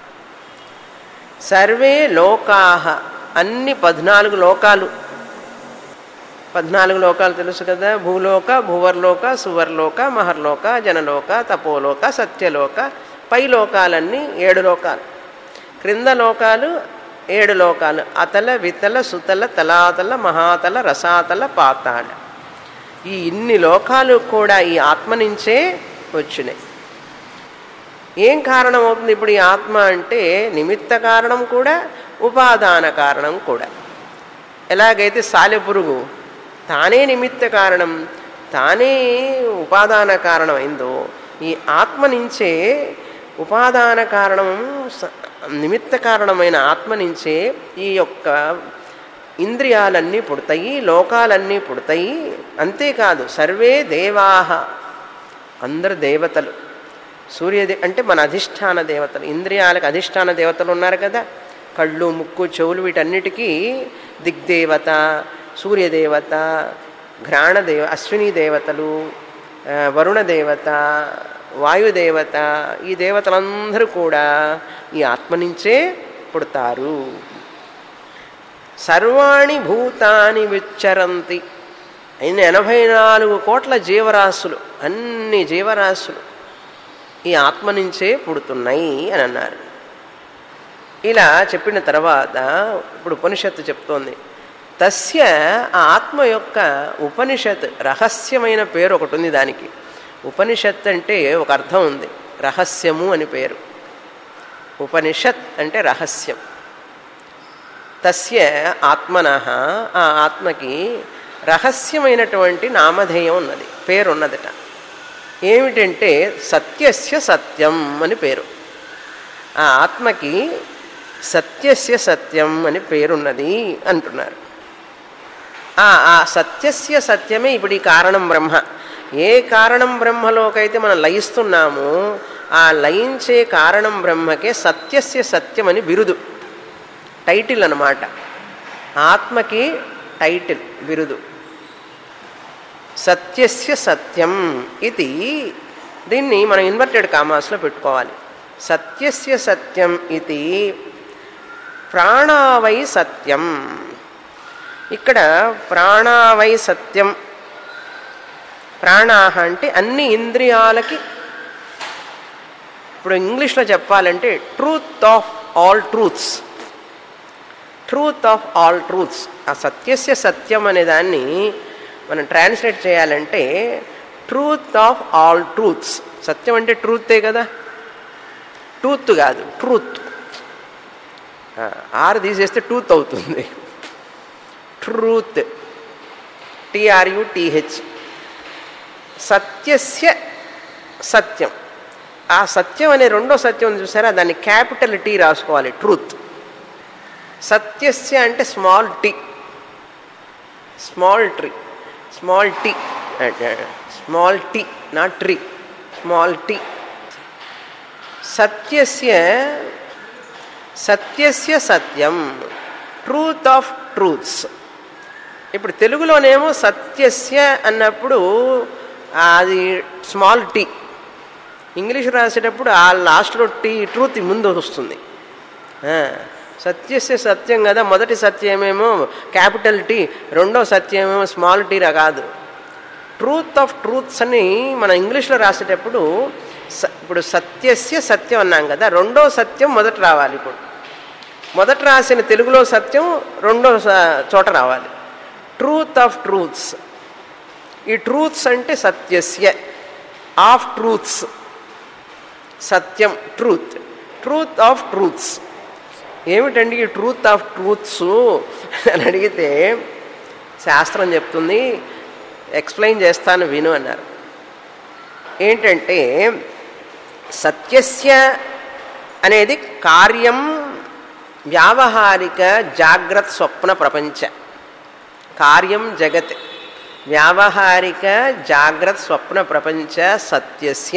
సర్వే లోకాహ అన్ని పద్నాలుగు లోకాలు పద్నాలుగు లోకాలు తెలుసు కదా భూలోక భూవర్లోక సువర్లోక మహర్లోక జనలోక తపోలోక సత్యలోక పై లోకాలన్నీ ఏడు లోకాలు క్రింద లోకాలు ఏడు లోకాలు అతల వితల సుతల తలాతల మహాతల రసాతల పాతాళ ఈ ఇన్ని లోకాలు కూడా ఈ ఆత్మ నుంచే వచ్చినాయి ఏం కారణం అవుతుంది ఇప్పుడు ఈ ఆత్మ అంటే నిమిత్త కారణం కూడా ఉపాదాన కారణం కూడా ఎలాగైతే సాలెపురుగు తానే నిమిత్త కారణం తానే ఉపాదాన కారణం అయిందో ఈ ఆత్మ నుంచే ఉపాదాన కారణం స- నిమిత్త కారణమైన ఆత్మ నుంచే ఈ యొక్క ఇంద్రియాలన్నీ పుడతాయి లోకాలన్నీ పుడతాయి అంతేకాదు సర్వే దేవాహ అందరు దేవతలు సూర్యదే అంటే మన అధిష్టాన దేవతలు ఇంద్రియాలకు అధిష్టాన దేవతలు ఉన్నారు కదా కళ్ళు ముక్కు చెవులు వీటన్నిటికీ దిగ్దేవత సూర్యదేవత ఘ్రాణదేవ అశ్విని దేవతలు ఆ, వరుణ దేవత వాయుదేవత ఈ దేవతలందరూ కూడా ఈ ఆత్మ నుంచే పుడతారు సర్వాణి భూతాని విచ్చరంతి ఇన్ని ఎనభై నాలుగు కోట్ల జీవరాశులు అన్ని జీవరాశులు ఈ ఆత్మ నుంచే పుడుతున్నాయి అని అన్నారు ఇలా చెప్పిన తర్వాత ఇప్పుడు ఉపనిషత్తు చెప్తోంది తస్య ఆ ఆత్మ యొక్క ఉపనిషత్ రహస్యమైన పేరు ఒకటి ఉంది దానికి ఉపనిషత్ అంటే ఒక అర్థం ఉంది రహస్యము అని పేరు ఉపనిషత్ అంటే రహస్యం తస్య ఆత్మన ఆ ఆత్మకి రహస్యమైనటువంటి నామధేయం ఉన్నది పేరు ఉన్నదట ఏమిటంటే సత్యస్య సత్యం అని పేరు ఆ ఆత్మకి సత్యస్య సత్యం అని పేరున్నది అంటున్నారు ఆ ఆ సత్యస్య సత్యమే ఇప్పుడు ఈ కారణం బ్రహ్మ ఏ కారణం బ్రహ్మలోకైతే మనం లయిస్తున్నామో ఆ లయించే కారణం బ్రహ్మకే సత్యస్య సత్యం అని బిరుదు టైటిల్ అన్నమాట ఆత్మకి టైటిల్ బిరుదు సత్యస్య సత్యం ఇది దీన్ని మనం ఇన్వర్టెడ్ కామాస్లో పెట్టుకోవాలి సత్యస్య సత్యం ఇది ప్రాణావై సత్యం ఇక్కడ ప్రాణావై సత్యం ప్రాణాహ అంటే అన్ని ఇంద్రియాలకి ఇప్పుడు ఇంగ్లీష్లో చెప్పాలంటే truth of all truths truth of all truths ఆ సత్యస్య సత్యం అనే దాన్ని మనం ట్రాన్స్లేట్ చేయాలంటే ట్రూత్ ఆఫ్ ఆల్ ట్రూత్స్ సత్యం అంటే ట్రూతే కదా ట్రూత్ కాదు ట్రూత్ ఆరు తీసేస్తే టూత్ అవుతుంది ట్రూత్ టిఆర్యు టిహెచ్ సత్యస్య సత్యం ఆ సత్యం అనే రెండో సత్యం చూసారా దాన్ని క్యాపిటల్ టీ రాసుకోవాలి ట్రూత్ సత్యస్య అంటే small T small tree small T small T not tree small T సత్యస్య సత్యస్య సత్యం ట్రూత్ ఆఫ్ ట్రూత్స్ ఇప్పుడు తెలుగులోనేమో సత్యస్య అన్నప్పుడు అది స్మాల్ టీ ఇంగ్లీష్ రాసేటప్పుడు ఆ లాస్ట్లో టీ ట్రూత్ ముందు వస్తుంది సత్యస్య సత్యం కదా మొదటి సత్యమేమో క్యాపిటల్ టీ రెండో సత్యమేమో స్మాల్ టీరా కాదు ట్రూత్ ఆఫ్ ట్రూత్స్ అని మనం ఇంగ్లీష్లో రాసేటప్పుడు ఇప్పుడు సత్యస్య సత్యం అన్నాం కదా రెండో సత్యం మొదట రావాలి ఇప్పుడు మొదట రాసిన తెలుగులో సత్యం రెండో చోట రావాలి ట్రూత్ ఆఫ్ ట్రూత్స్ ఈ ట్రూత్స్ అంటే సత్యస్య ఆఫ్ ట్రూత్స్ సత్యం ట్రూత్ ట్రూత్ ఆఫ్ ట్రూత్స్ ఏమిటండి ఈ ట్రూత్ ఆఫ్ ట్రూత్స్ అని అడిగితే శాస్త్రం చెప్తుంది ఎక్స్ప్లెయిన్ చేస్తాను విను అన్నారు ఏంటంటే సత్యస్య అనేది కార్యం వ్యావహారిక జాగ్రత్త స్వప్న ప్రపంచ కార్యం జగత్ వ్యావహారిక జాగ్రత్త స్వప్న ప్రపంచ సత్యస్య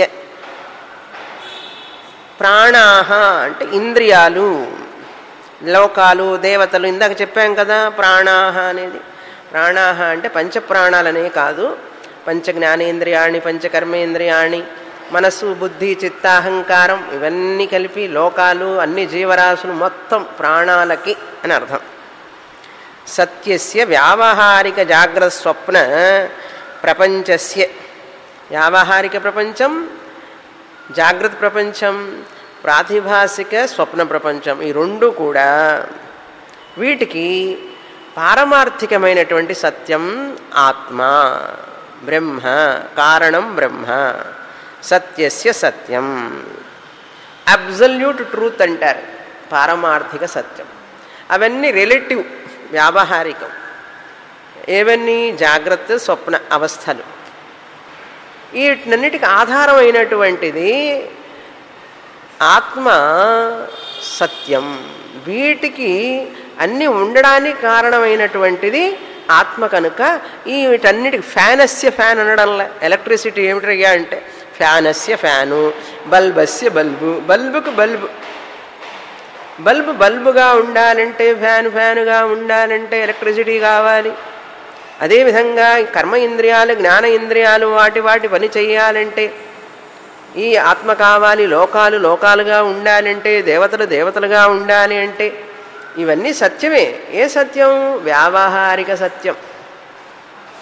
ప్రాణాహ అంటే ఇంద్రియాలు లోకాలు దేవతలు ఇందాక చెప్పాం కదా ప్రాణాహ అనేది ప్రాణాహ అంటే పంచప్రాణాలనే కాదు పంచ జ్ఞానేంద్రియాణి పంచకర్మేంద్రియాణి మనస్సు బుద్ధి చిత్తాహంకారం ఇవన్నీ కలిపి లోకాలు అన్ని జీవరాశులు మొత్తం ప్రాణాలకి అని అర్థం సత్యస్య వ్యావహారిక జాగ్రత్త స్వప్న ప్రపంచస్య వ్యావహారిక ప్రపంచం జాగ్రత్త ప్రపంచం ప్రాతిభాసిక స్వప్న ప్రపంచం ఈ రెండు కూడా వీటికి పారమార్థికమైనటువంటి సత్యం ఆత్మ బ్రహ్మ కారణం బ్రహ్మ సత్యస్య సత్యం అబ్జల్యూట్ ట్రూత్ అంటారు పారమార్థిక సత్యం అవన్నీ రిలేటివ్ వ్యావహారికం ఏవన్నీ జాగ్రత్త స్వప్న అవస్థలు వీటినన్నిటికి ఆధారమైనటువంటిది ఆత్మ సత్యం వీటికి అన్నీ ఉండడానికి కారణమైనటువంటిది ఆత్మ కనుక ఈ వీటన్నిటికి ఫ్యానస్య ఫ్యాన్ అనడంలా ఎలక్ట్రిసిటీ ఏమిటయ్యా అంటే ఫ్యానస్య ఫ్యాను బల్బస్య బల్బు బల్బుకు బల్బు బల్బు బల్బుగా ఉండాలంటే ఫ్యాన్ ఫ్యానుగా ఉండాలంటే ఎలక్ట్రిసిటీ కావాలి అదేవిధంగా కర్మ ఇంద్రియాలు జ్ఞాన ఇంద్రియాలు వాటి వాటి పని చేయాలంటే ఈ ఆత్మ కావాలి లోకాలు లోకాలుగా ఉండాలంటే దేవతలు దేవతలుగా ఉండాలి అంటే ఇవన్నీ సత్యమే ఏ సత్యం వ్యావహారిక సత్యం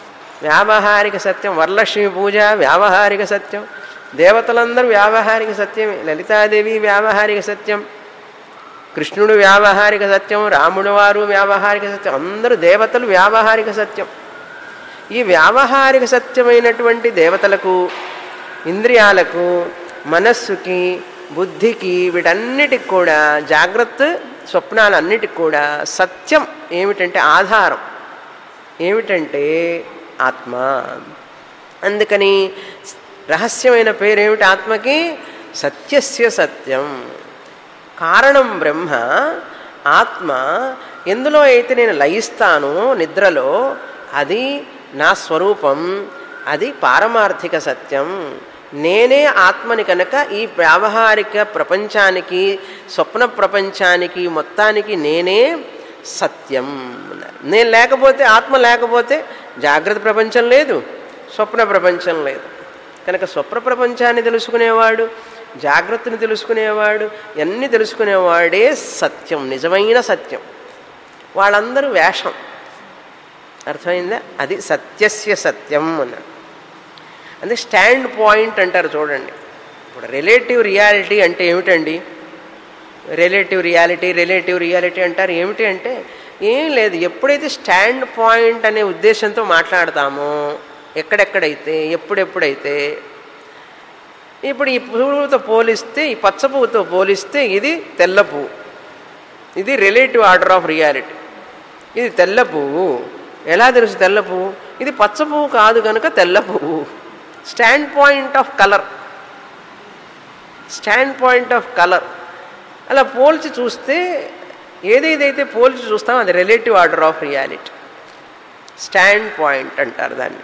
వ్యావహారిక సత్యం వరలక్ష్మి పూజ వ్యావహారిక సత్యం దేవతలందరూ వ్యావహారిక సత్యమే లలితాదేవి వ్యావహారిక సత్యం కృష్ణుడు వ్యావహారిక సత్యం రాముడు వారు వ్యావహారిక సత్యం అందరూ దేవతలు వ్యావహారిక సత్యం ఈ వ్యావహారిక సత్యమైనటువంటి దేవతలకు ఇంద్రియాలకు మనస్సుకి బుద్ధికి వీటన్నిటికి కూడా జాగ్రత్త స్వప్నాలన్నిటికి కూడా సత్యం ఏమిటంటే ఆధారం ఏమిటంటే ఆత్మ అందుకని రహస్యమైన పేరేమిటి ఆత్మకి సత్యస్య సత్యం కారణం బ్రహ్మ ఆత్మ ఎందులో అయితే నేను లయిస్తానో నిద్రలో అది నా స్వరూపం అది పారమార్థిక సత్యం నేనే ఆత్మని కనుక ఈ వ్యావహారిక ప్రపంచానికి స్వప్న ప్రపంచానికి మొత్తానికి నేనే సత్యం అన్నారు నేను లేకపోతే ఆత్మ లేకపోతే జాగ్రత్త ప్రపంచం లేదు స్వప్న ప్రపంచం లేదు కనుక స్వప్న ప్రపంచాన్ని తెలుసుకునేవాడు జాగ్రత్తని తెలుసుకునేవాడు అన్నీ తెలుసుకునేవాడే సత్యం నిజమైన సత్యం వాళ్ళందరూ వేషం అర్థమైందా అది సత్యస్య సత్యం అన్నాడు అంటే స్టాండ్ పాయింట్ అంటారు చూడండి ఇప్పుడు రిలేటివ్ రియాలిటీ అంటే ఏమిటండి రిలేటివ్ రియాలిటీ రిలేటివ్ రియాలిటీ అంటారు ఏమిటి అంటే ఏం లేదు ఎప్పుడైతే స్టాండ్ పాయింట్ అనే ఉద్దేశంతో మాట్లాడతామో ఎక్కడెక్కడైతే ఎప్పుడెప్పుడైతే ఇప్పుడు ఈ పువ్వుతో పోలిస్తే ఈ పచ్చ పువ్వుతో పోలిస్తే ఇది తెల్ల పువ్వు ఇది రిలేటివ్ ఆర్డర్ ఆఫ్ రియాలిటీ ఇది తెల్ల పువ్వు ఎలా తెలుసు తెల్ల పువ్వు ఇది పచ్చ పువ్వు కాదు కనుక తెల్ల పువ్వు standpoint of colour standpoint of colour అలా పోల్చి చూస్తే ఏదేదైతే పోల్చి చూస్తామో అది relative order of reality standpoint అంటారు దాన్ని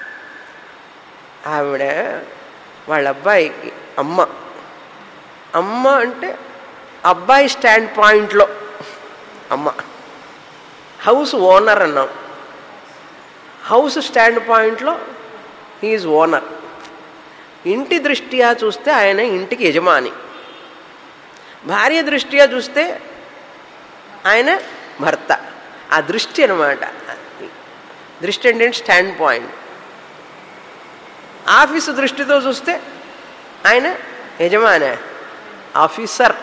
ఆవిడ వాళ్ళ అబ్బాయికి అమ్మ అమ్మ అంటే అబ్బాయి స్టాండ్ పాయింట్లో అమ్మ హౌస్ ఓనర్ అన్నాం హౌస్ స్టాండ్ పాయింట్లో హీఈస్ ఓనర్ ఇంటి దృష్ట్యా చూస్తే ఆయన ఇంటికి యజమాని భార్య దృష్ట్యా చూస్తే ఆయన భర్త ఆ దృష్టి అనమాట దృష్టి అంటే స్టాండ్ పాయింట్ ఆఫీసు దృష్టితో చూస్తే ఆయన యజమాని ఆఫీసర్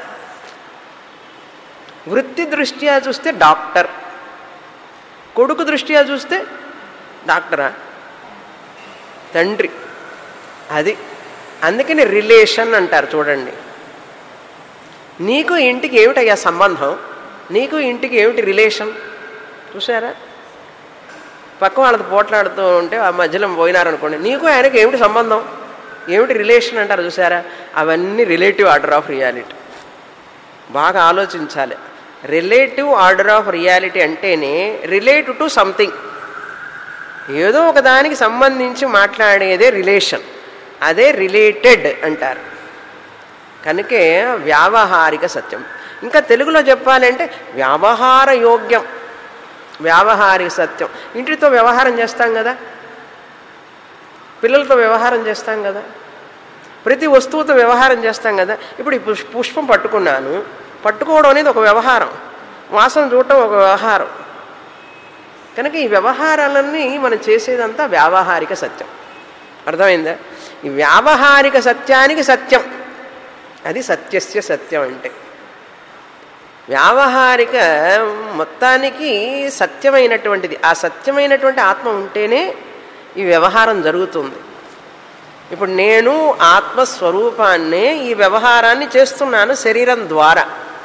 వృత్తి దృష్ట్యా చూస్తే డాక్టర్ కొడుకు దృష్ట్యా చూస్తే డాక్టరా తండ్రి అది అందుకని రిలేషన్ అంటారు చూడండి నీకు ఇంటికి ఏమిటయ్యా సంబంధం నీకు ఇంటికి ఏమిటి రిలేషన్ చూసారా పక్క వాళ్ళతో పోట్లాడుతూ ఉంటే ఆ మధ్యలో పోయినారనుకోండి నీకు ఆయనకి ఏమిటి సంబంధం ఏమిటి రిలేషన్ అంటారు చూసారా అవన్నీ రిలేటివ్ ఆర్డర్ ఆఫ్ రియాలిటీ బాగా ఆలోచించాలి రిలేటివ్ ఆర్డర్ ఆఫ్ రియాలిటీ అంటేనే రిలేట్ టు సంథింగ్ ఏదో ఒక దానికి సంబంధించి మాట్లాడేదే రిలేషన్ అదే రిలేటెడ్ అంటారు కనుకే వ్యావహారిక సత్యం ఇంకా తెలుగులో చెప్పాలంటే వ్యవహార యోగ్యం వ్యావహారిక సత్యం ఇంటితో వ్యవహారం చేస్తాం కదా పిల్లలతో వ్యవహారం చేస్తాం కదా ప్రతి వస్తువుతో వ్యవహారం చేస్తాం కదా ఇప్పుడు ఈ పుష్ పుష్పం పట్టుకున్నాను పట్టుకోవడం అనేది ఒక వ్యవహారం వాసన చూడటం ఒక వ్యవహారం కనుక ఈ వ్యవహారాలన్నీ మనం చేసేదంతా వ్యావహారిక సత్యం అర్థమైందా ఈ వ్యావహారిక సత్యానికి సత్యం అది సత్యస్య సత్యం అంటే వ్యావహారిక మొత్తానికి సత్యమైనటువంటిది ఆ సత్యమైనటువంటి ఆత్మ ఉంటేనే ఈ వ్యవహారం జరుగుతుంది ఇప్పుడు నేను ఆత్మస్వరూపాన్నే ఈ వ్యవహారాన్ని చేస్తున్నాను శరీరం ద్వారా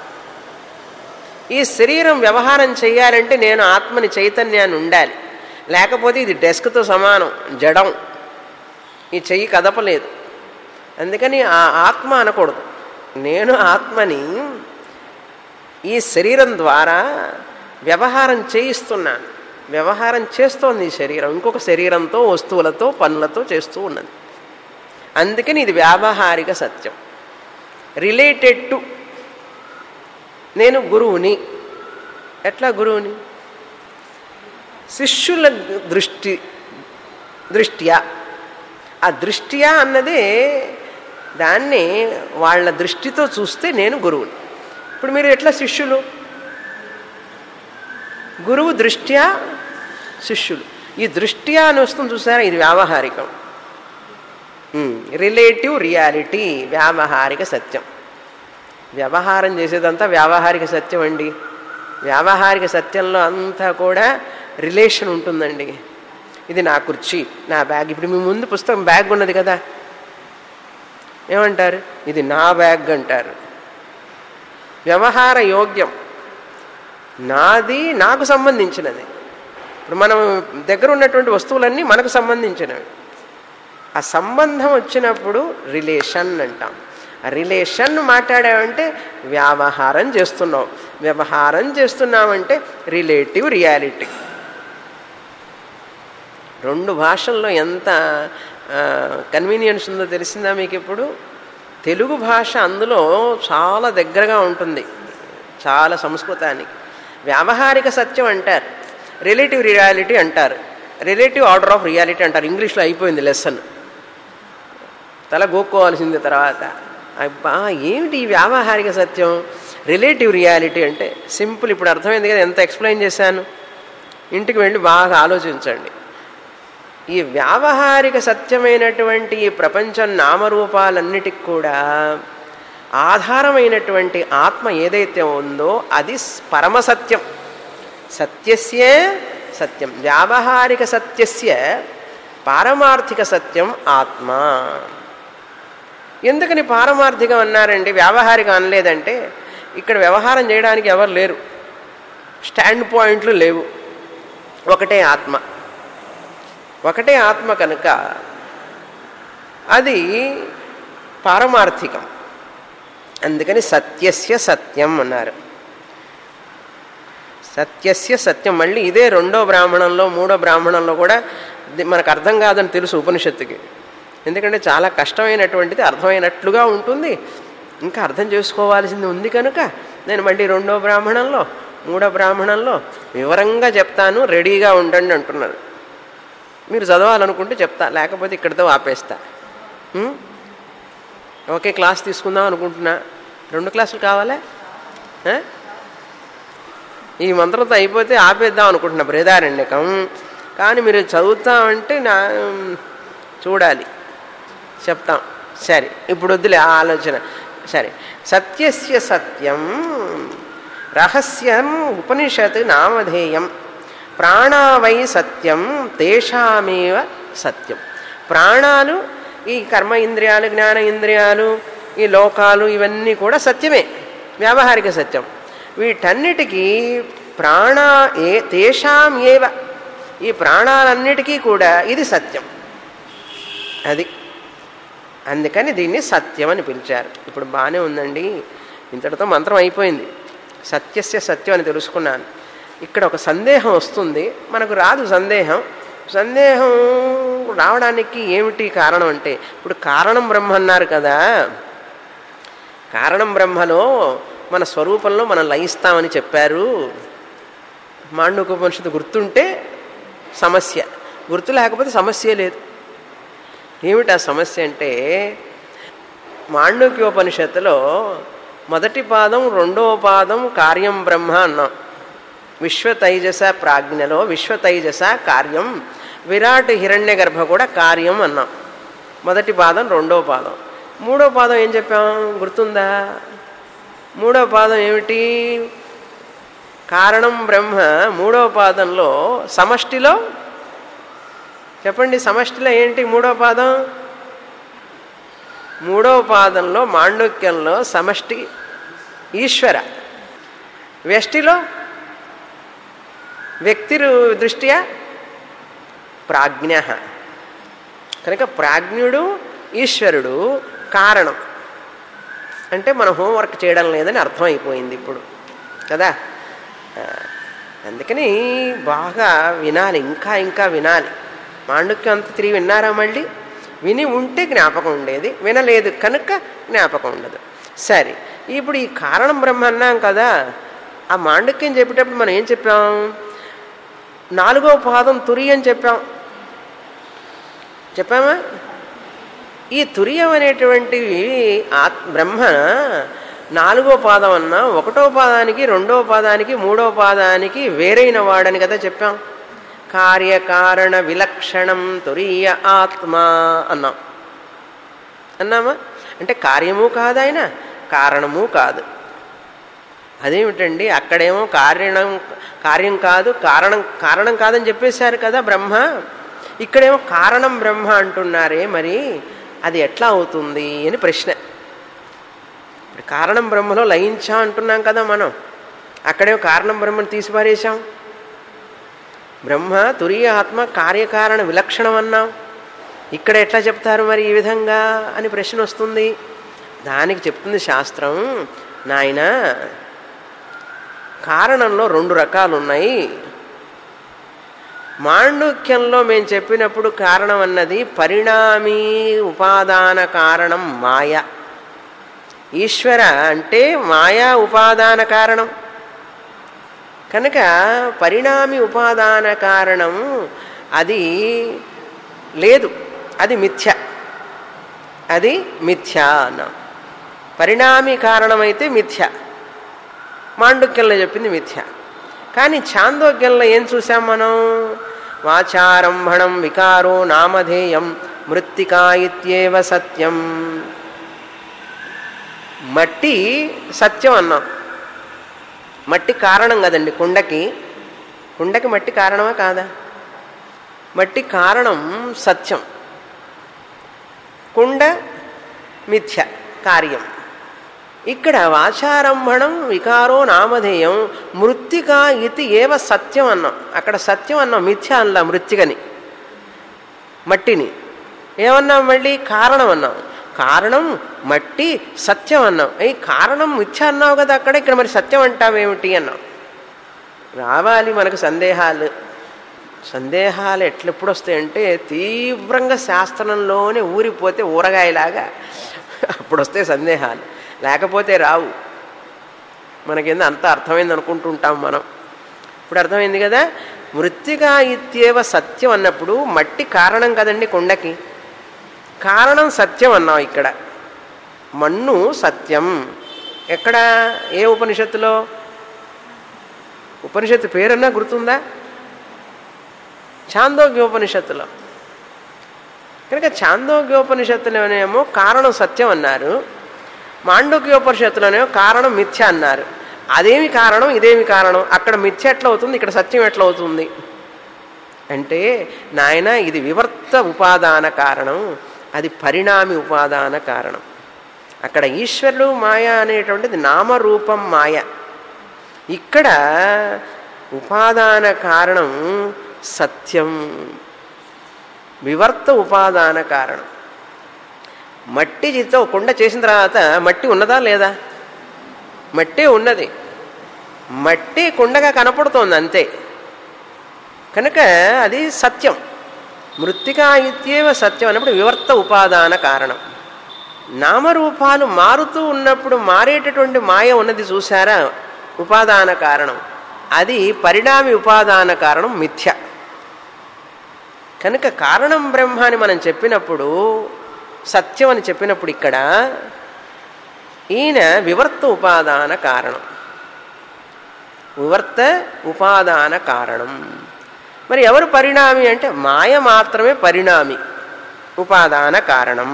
ఈ శరీరం వ్యవహారం చేయాలంటే నేను ఆత్మని చైతన్యాన్ని ఉండాలి లేకపోతే ఇది డెస్క్తో సమానం జడం ఈ చెయ్యి కదపలేదు అందుకని ఆ ఆత్మ అనకూడదు నేను ఆత్మని ఈ శరీరం ద్వారా వ్యవహారం చేయిస్తున్నాను వ్యవహారం చేస్తోంది ఈ శరీరం ఇంకొక శరీరంతో వస్తువులతో పనులతో చేస్తూ ఉన్నది అందుకని ఇది వ్యావహారిక సత్యం రిలేటెడ్ టు నేను గురువుని ఎట్లా గురువుని శిష్యుల దృష్టి దృష్ట్యా ఆ దృష్ట్యా అన్నదే దాన్ని వాళ్ళ దృష్టితో చూస్తే నేను గురువుని ఇప్పుడు మీరు ఎట్లా శిష్యులు గురువు దృష్ట్యా శిష్యులు ఈ దృష్ట్యా అని వస్తుంది చూసారా ఇది వ్యావహారికం రిలేటివ్ రియాలిటీ వ్యావహారిక సత్యం వ్యవహారం చేసేదంతా వ్యావహారిక సత్యం అండి వ్యావహారిక సత్యంలో అంతా కూడా రిలేషన్ ఉంటుందండి ఇది నా కుర్చీ నా బ్యాగ్ ఇప్పుడు మీ ముందు పుస్తకం బ్యాగ్ ఉన్నది కదా ఏమంటారు ఇది నా బ్యాగ్ అంటారు వ్యవహార యోగ్యం నాది నాకు సంబంధించినది ఇప్పుడు మనం దగ్గర ఉన్నటువంటి వస్తువులన్నీ మనకు సంబంధించినవి ఆ సంబంధం వచ్చినప్పుడు రిలేషన్ అంటాం ఆ రిలేషన్ మాట్లాడామంటే వ్యవహారం చేస్తున్నాం వ్యవహారం చేస్తున్నామంటే రిలేటివ్ రియాలిటీ రెండు భాషల్లో ఎంత కన్వీనియన్స్ ఉందో తెలిసిందా మీకు ఇప్పుడు తెలుగు భాష అందులో చాలా దగ్గరగా ఉంటుంది చాలా సంస్కృతానికి వ్యావహారిక సత్యం అంటారు రిలేటివ్ రియాలిటీ అంటారు రిలేటివ్ ఆర్డర్ ఆఫ్ రియాలిటీ అంటారు ఇంగ్లీష్లో అయిపోయింది లెసన్ తల గోక్కోవాల్సింది తర్వాత అబ్బా ఏమిటి ఈ వ్యావహారిక సత్యం రిలేటివ్ రియాలిటీ అంటే సింపుల్ ఇప్పుడు అర్థమైంది కదా ఎంత ఎక్స్ప్లెయిన్ చేశాను ఇంటికి వెళ్ళి బాగా ఆలోచించండి ఈ వ్యావహారిక సత్యమైనటువంటి ఈ ప్రపంచం నామరూపాలన్నిటికి కూడా ఆధారమైనటువంటి ఆత్మ ఏదైతే ఉందో అది పరమసత్యం సత్యస్య సత్యం వ్యావహారిక సత్యస్య పారమార్థిక సత్యం ఆత్మ ఎందుకని పారమార్థికం అన్నారండి వ్యావహారికం అనలేదంటే ఇక్కడ వ్యవహారం చేయడానికి ఎవరు లేరు స్టాండ్ పాయింట్లు లేవు ఒకటే ఆత్మ ఒకటే ఆత్మ కనుక అది పారమార్థికం అందుకని సత్యస్య సత్యం అన్నారు సత్యస్య సత్యం మళ్ళీ ఇదే రెండో బ్రాహ్మణంలో మూడో బ్రాహ్మణంలో కూడా మనకు అర్థం కాదని తెలుసు ఉపనిషత్తుకి ఎందుకంటే చాలా కష్టమైనటువంటిది అర్థమైనట్లుగా ఉంటుంది ఇంకా అర్థం చేసుకోవాల్సింది ఉంది కనుక నేను మళ్ళీ రెండో బ్రాహ్మణంలో మూడో బ్రాహ్మణంలో వివరంగా చెప్తాను రెడీగా ఉండండి అంటున్నారు మీరు చదవాలనుకుంటే చెప్తా లేకపోతే ఇక్కడితో ఆపేస్తా ఓకే క్లాస్ తీసుకుందాం అనుకుంటున్నా రెండు క్లాసులు కావాలా ఈ మంత్రంతో అయిపోతే ఆపేద్దాం అనుకుంటున్నా బృహదారణ్యకం కానీ మీరు చదువుతామంటే నా చూడాలి చెప్తాం సరే ఇప్పుడు వద్దులే ఆ ఆలోచన సరే సత్యస్య సత్యం రహస్యం ఉపనిషత్ నామధేయం ప్రాణావై సత్యం తేషామేవ సత్యం ప్రాణాలు ఈ కర్మ ఇంద్రియాలు జ్ఞాన ఇంద్రియాలు ఈ లోకాలు ఇవన్నీ కూడా సత్యమే వ్యావహారిక సత్యం వీటన్నిటికీ ప్రాణ ఏ తేషాం ఏవ ఈ ప్రాణాలన్నిటికీ కూడా ఇది సత్యం అది అందుకని దీన్ని సత్యం అని పిలిచారు ఇప్పుడు బాగానే ఉందండి ఇంతటితో మంత్రం అయిపోయింది సత్యస్య సత్యం అని తెలుసుకున్నాను ఇక్కడ ఒక సందేహం వస్తుంది మనకు రాదు సందేహం సందేహం రావడానికి ఏమిటి కారణం అంటే ఇప్పుడు కారణం బ్రహ్మ అన్నారు కదా కారణం బ్రహ్మలో మన స్వరూపంలో మనం లయిస్తామని చెప్పారు మాండుకోపనిషత్తు గుర్తుంటే సమస్య గుర్తు లేకపోతే సమస్య లేదు ఏమిటి ఆ సమస్య అంటే మాండూక్యోపనిషత్తులో మొదటి పాదం రెండవ పాదం కార్యం బ్రహ్మ అన్నాం విశ్వతైజస ప్రాజ్ఞలో విశ్వతైజస కార్యం విరాట్ హిరణ్య గర్భ కూడా కార్యం అన్నాం మొదటి పాదం రెండవ పాదం మూడో పాదం ఏం చెప్పాం గుర్తుందా మూడో పాదం ఏమిటి కారణం బ్రహ్మ మూడో పాదంలో సమష్టిలో చెప్పండి సమష్టిలో ఏంటి మూడో పాదం మూడవ పాదంలో మాండుక్యంలో సమష్టి ఈశ్వర వ్యష్టిలో వ్యక్తి దృష్ట్యా ప్రాజ్ఞ కనుక ప్రాజ్ఞుడు ఈశ్వరుడు కారణం అంటే మనం హోంవర్క్ చేయడం లేదని అర్థమైపోయింది ఇప్పుడు కదా అందుకని బాగా వినాలి ఇంకా ఇంకా వినాలి మాండుక్యం అంత తిరిగి విన్నారా మళ్ళీ విని ఉంటే జ్ఞాపకం ఉండేది వినలేదు కనుక జ్ఞాపకం ఉండదు సరే ఇప్పుడు ఈ కారణం బ్రహ్మ అన్నాం కదా ఆ మాండుక్యం చెప్పేటప్పుడు మనం ఏం చెప్పాం నాలుగో పాదం తురి అని చెప్పాం చెప్పామా ఈ తురియం అనేటువంటివి ఆత్ బ్రహ్మ నాలుగో పాదం అన్నా ఒకటో పాదానికి రెండో పాదానికి మూడో పాదానికి వేరైన వాడని కదా చెప్పాం కార్యకారణ విలక్షణం తురీయ ఆత్మ అన్నాం అన్నామా అంటే కార్యము కాదు ఆయన కారణము కాదు అదేమిటండి అక్కడేమో కార్యం కార్యం కాదు కారణం కారణం కాదని చెప్పేశారు కదా బ్రహ్మ ఇక్కడేమో కారణం బ్రహ్మ అంటున్నారే మరి అది ఎట్లా అవుతుంది అని ప్రశ్న ఇప్పుడు కారణం బ్రహ్మలో లయించా అంటున్నాం కదా మనం అక్కడేమో కారణం బ్రహ్మను తీసిపారేశాం బ్రహ్మ తురియ ఆత్మ కార్యకారణ విలక్షణం అన్నాం ఇక్కడ ఎట్లా చెప్తారు మరి ఈ విధంగా అని ప్రశ్న వస్తుంది దానికి చెప్తుంది శాస్త్రం నాయన కారణంలో రెండు రకాలు ఉన్నాయి మాండుక్యంలో మేము చెప్పినప్పుడు కారణం అన్నది పరిణామీ ఉపాదాన కారణం మాయ ఈశ్వర అంటే మాయా ఉపాదాన కారణం కనుక పరిణామి ఉపాదాన కారణం అది లేదు అది మిథ్య అది మిథ్య అన్నాం పరిణామి కారణమైతే మిథ్య మాండుక్యంలో చెప్పింది మిథ్య కానీ ఛాందోగ్యంలో ఏం చూసాం మనం వాచారంభణం వికారో నామధేయం మృత్తికా ఇత్యేవ సత్యం మట్టి సత్యం అన్నాం మట్టి కారణం కదండి కుండకి కుండకి మట్టి కారణమా కాదా మట్టి కారణం సత్యం కుండ మిథ్య కార్యం ఇక్కడ వాచారంభణం వికారో నామధేయం మృత్తిక ఇది ఏవ సత్యం అన్నాం అక్కడ సత్యం అన్నాం మిథ్య అన్నా మృత్తికని మట్టిని ఏమన్నాం మళ్ళీ కారణం అన్నాం కారణం మట్టి సత్యం అన్నాం ఈ కారణం మిథ్య అన్నావు కదా అక్కడ ఇక్కడ మరి సత్యం అంటావేమిటి అన్నాం రావాలి మనకు సందేహాలు సందేహాలు ఎట్లెప్పుడు వస్తాయంటే తీవ్రంగా శాస్త్రంలోనే ఊరిపోతే ఊరగాయలాగా అప్పుడు వస్తాయి సందేహాలు లేకపోతే రావు మనకేందో అంత అర్థమైంది అనుకుంటుంటాం మనం ఇప్పుడు అర్థమైంది కదా మృత్తిగా ఇత్యేవ సత్యం అన్నప్పుడు మట్టి కారణం కదండి కొండకి కారణం సత్యం అన్నాం ఇక్కడ మన్ను సత్యం ఎక్కడ ఏ ఉపనిషత్తులో ఉపనిషత్తు పేరన్నా గుర్తుందా ఛాందోగ్యోపనిషత్తులో కనుక ఛాందోగ్యోపనిషత్తులోనేమో కారణం సత్యం అన్నారు మాండోగ్యోపనిషత్తులోనేమో కారణం మిథ్య అన్నారు అదేమి కారణం ఇదేమి కారణం అక్కడ మిథ్య ఎట్లా అవుతుంది ఇక్కడ సత్యం ఎట్లా అవుతుంది అంటే నాయన ఇది వివర్త ఉపాదాన కారణం అది పరిణామి ఉపాదాన కారణం అక్కడ ఈశ్వరుడు మాయ అనేటువంటిది నామరూపం మాయ ఇక్కడ ఉపాదాన కారణం సత్యం వివర్త ఉపాదాన కారణం మట్టి చిత్తో కుండ చేసిన తర్వాత మట్టి ఉన్నదా లేదా మట్టే ఉన్నది మట్టి కుండగా కనపడుతోంది అంతే కనుక అది సత్యం మృత్తికా ఇత్యేవ సత్యం అన్నప్పుడు వివర్త ఉపాదాన కారణం నామరూపాలు మారుతూ ఉన్నప్పుడు మారేటటువంటి మాయ ఉన్నది చూసారా ఉపాదాన కారణం అది పరిణామి ఉపాదాన కారణం మిథ్య కనుక కారణం బ్రహ్మ అని మనం చెప్పినప్పుడు సత్యం అని చెప్పినప్పుడు ఇక్కడ ఈయన వివర్త ఉపాదాన కారణం వివర్త ఉపాదాన కారణం మరి ఎవరు పరిణామి అంటే మాయ మాత్రమే పరిణామి ఉపాదాన కారణం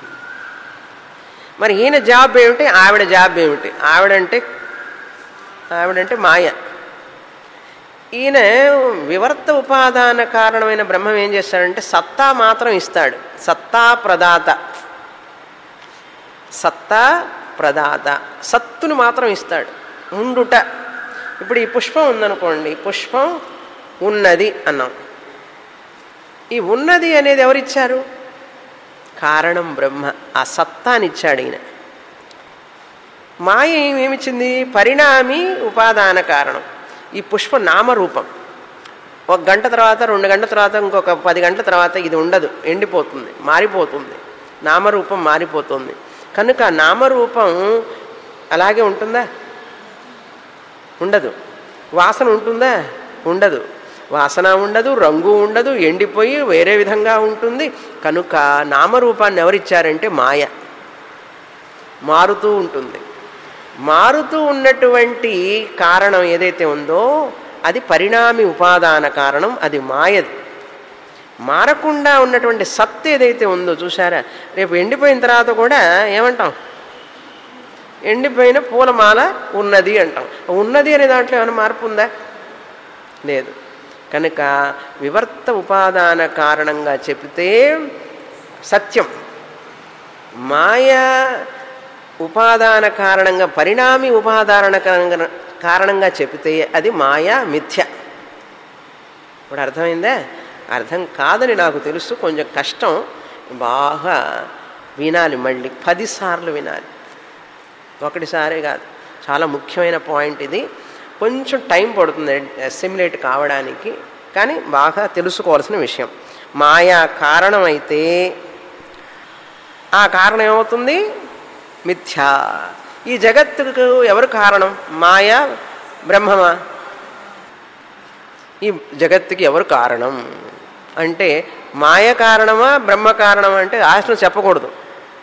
మరి ఈయన జాబ్ ఏమిటి ఆవిడ జాబ్ ఏమిటి ఆవిడంటే ఆవిడంటే మాయ ఈయన వివర్త ఉపాదాన కారణమైన బ్రహ్మం ఏం చేస్తాడంటే సత్తా మాత్రం ఇస్తాడు సత్తా ప్రదాత సత్తా ప్రదాత సత్తుని మాత్రం ఇస్తాడు ఉండుట ఇప్పుడు ఈ పుష్పం ఉందనుకోండి పుష్పం ఉన్నది అన్నాం ఈ ఉన్నది అనేది ఎవరిచ్చారు కారణం బ్రహ్మ ఆ సత్తానిచ్చాడు ఈయన మాయ ఏమిచ్చింది పరిణామి ఉపాదాన కారణం ఈ పుష్ప నామరూపం ఒక గంట తర్వాత రెండు గంటల తర్వాత ఇంకొక పది గంటల తర్వాత ఇది ఉండదు ఎండిపోతుంది మారిపోతుంది నామరూపం మారిపోతుంది కనుక నామరూపం అలాగే ఉంటుందా ఉండదు వాసన ఉంటుందా ఉండదు వాసన ఉండదు రంగు ఉండదు ఎండిపోయి వేరే విధంగా ఉంటుంది కనుక నామరూపాన్ని ఎవరిచ్చారంటే మాయ మారుతూ ఉంటుంది మారుతూ ఉన్నటువంటి కారణం ఏదైతే ఉందో అది పరిణామి ఉపాదాన కారణం అది మాయది మారకుండా ఉన్నటువంటి సత్ ఏదైతే ఉందో చూసారా రేపు ఎండిపోయిన తర్వాత కూడా ఏమంటాం ఎండిపోయిన పూలమాల ఉన్నది అంటాం ఉన్నది అనే దాంట్లో ఏమైనా మార్పు ఉందా లేదు కనుక వివర్త ఉపాదాన కారణంగా చెబితే సత్యం మాయ ఉపాదాన కారణంగా పరిణామి ఉపాదాన కారణంగా కారణంగా చెబితే అది మాయా మిథ్య ఇప్పుడు అర్థమైందా అర్థం కాదని నాకు తెలుసు కొంచెం కష్టం బాగా వినాలి మళ్ళీ పదిసార్లు వినాలి ఒకటిసారే కాదు చాలా ముఖ్యమైన పాయింట్ ఇది కొంచెం టైం పడుతుంది అసిమ్యులేట్ కావడానికి కానీ బాగా తెలుసుకోవాల్సిన విషయం మాయా కారణం అయితే ఆ కారణం ఏమవుతుంది మిథ్యా ఈ జగత్తుకు ఎవరు కారణం మాయా బ్రహ్మమా ఈ జగత్తుకి ఎవరు కారణం అంటే మాయ కారణమా బ్రహ్మ కారణమా అంటే ఆశను చెప్పకూడదు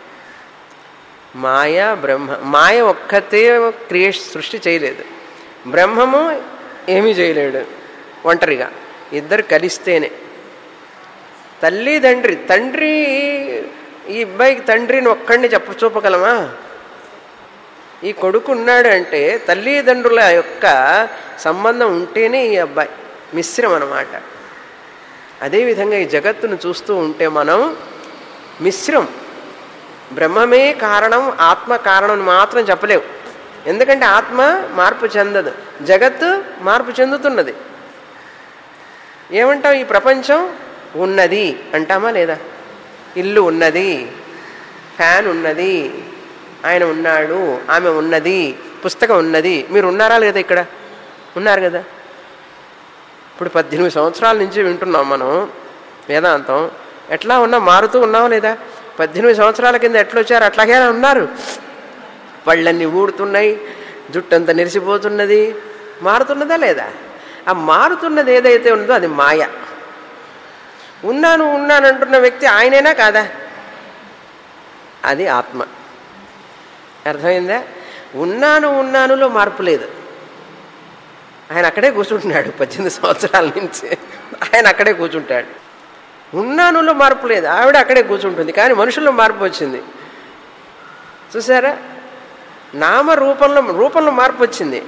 మాయ బ్రహ్మ మాయ ఒక్కతే క్రియ సృష్టి చేయలేదు బ్రహ్మము ఏమీ చేయలేడు ఒంటరిగా ఇద్దరు కలిస్తేనే తల్లి తండ్రి తండ్రి ఈ అబ్బాయికి తండ్రిని ఒక్కడిని చెప్ప చూపగలమా ఈ కొడుకు ఉన్నాడు అంటే తల్లిదండ్రుల యొక్క సంబంధం ఉంటేనే ఈ అబ్బాయి మిశ్రం అన్నమాట అదేవిధంగా ఈ జగత్తును చూస్తూ ఉంటే మనం మిశ్రం బ్రహ్మమే కారణం ఆత్మ కారణం మాత్రం చెప్పలేవు ఎందుకంటే ఆత్మ మార్పు చెందదు జగత్తు మార్పు చెందుతున్నది ఏమంటాం ఈ ప్రపంచం ఉన్నది అంటామా లేదా ఇల్లు ఉన్నది ఫ్యాన్ ఉన్నది ఆయన ఉన్నాడు ఆమె ఉన్నది పుస్తకం ఉన్నది మీరు ఉన్నారా లేదా ఇక్కడ ఉన్నారు కదా ఇప్పుడు పద్దెనిమిది సంవత్సరాల నుంచి వింటున్నాం మనం వేదాంతం ఎట్లా ఉన్నా మారుతూ ఉన్నాం లేదా పద్దెనిమిది సంవత్సరాల కింద ఎట్లా వచ్చారు అట్లాగే ఉన్నారు పళ్ళన్నీ ఊడుతున్నాయి జుట్టంతా నెరిసిపోతున్నది మారుతున్నదా లేదా ఆ మారుతున్నది ఏదైతే ఉందో అది మాయ ఉన్నాను ఉన్నాను అంటున్న వ్యక్తి ఆయనేనా కాదా అది ఆత్మ అర్థమైందా ఉన్నాను ఉన్నానులో మార్పు లేదు ఆయన అక్కడే కూర్చుంటున్నాడు పద్దెనిమిది సంవత్సరాల నుంచి ఆయన అక్కడే కూర్చుంటాడు ఉన్నానులో మార్పు లేదు ఆవిడ అక్కడే కూర్చుంటుంది కానీ మనుషుల్లో మార్పు వచ్చింది చూసారా నామ రూపంలో రూపంలో మార్పు వచ్చింది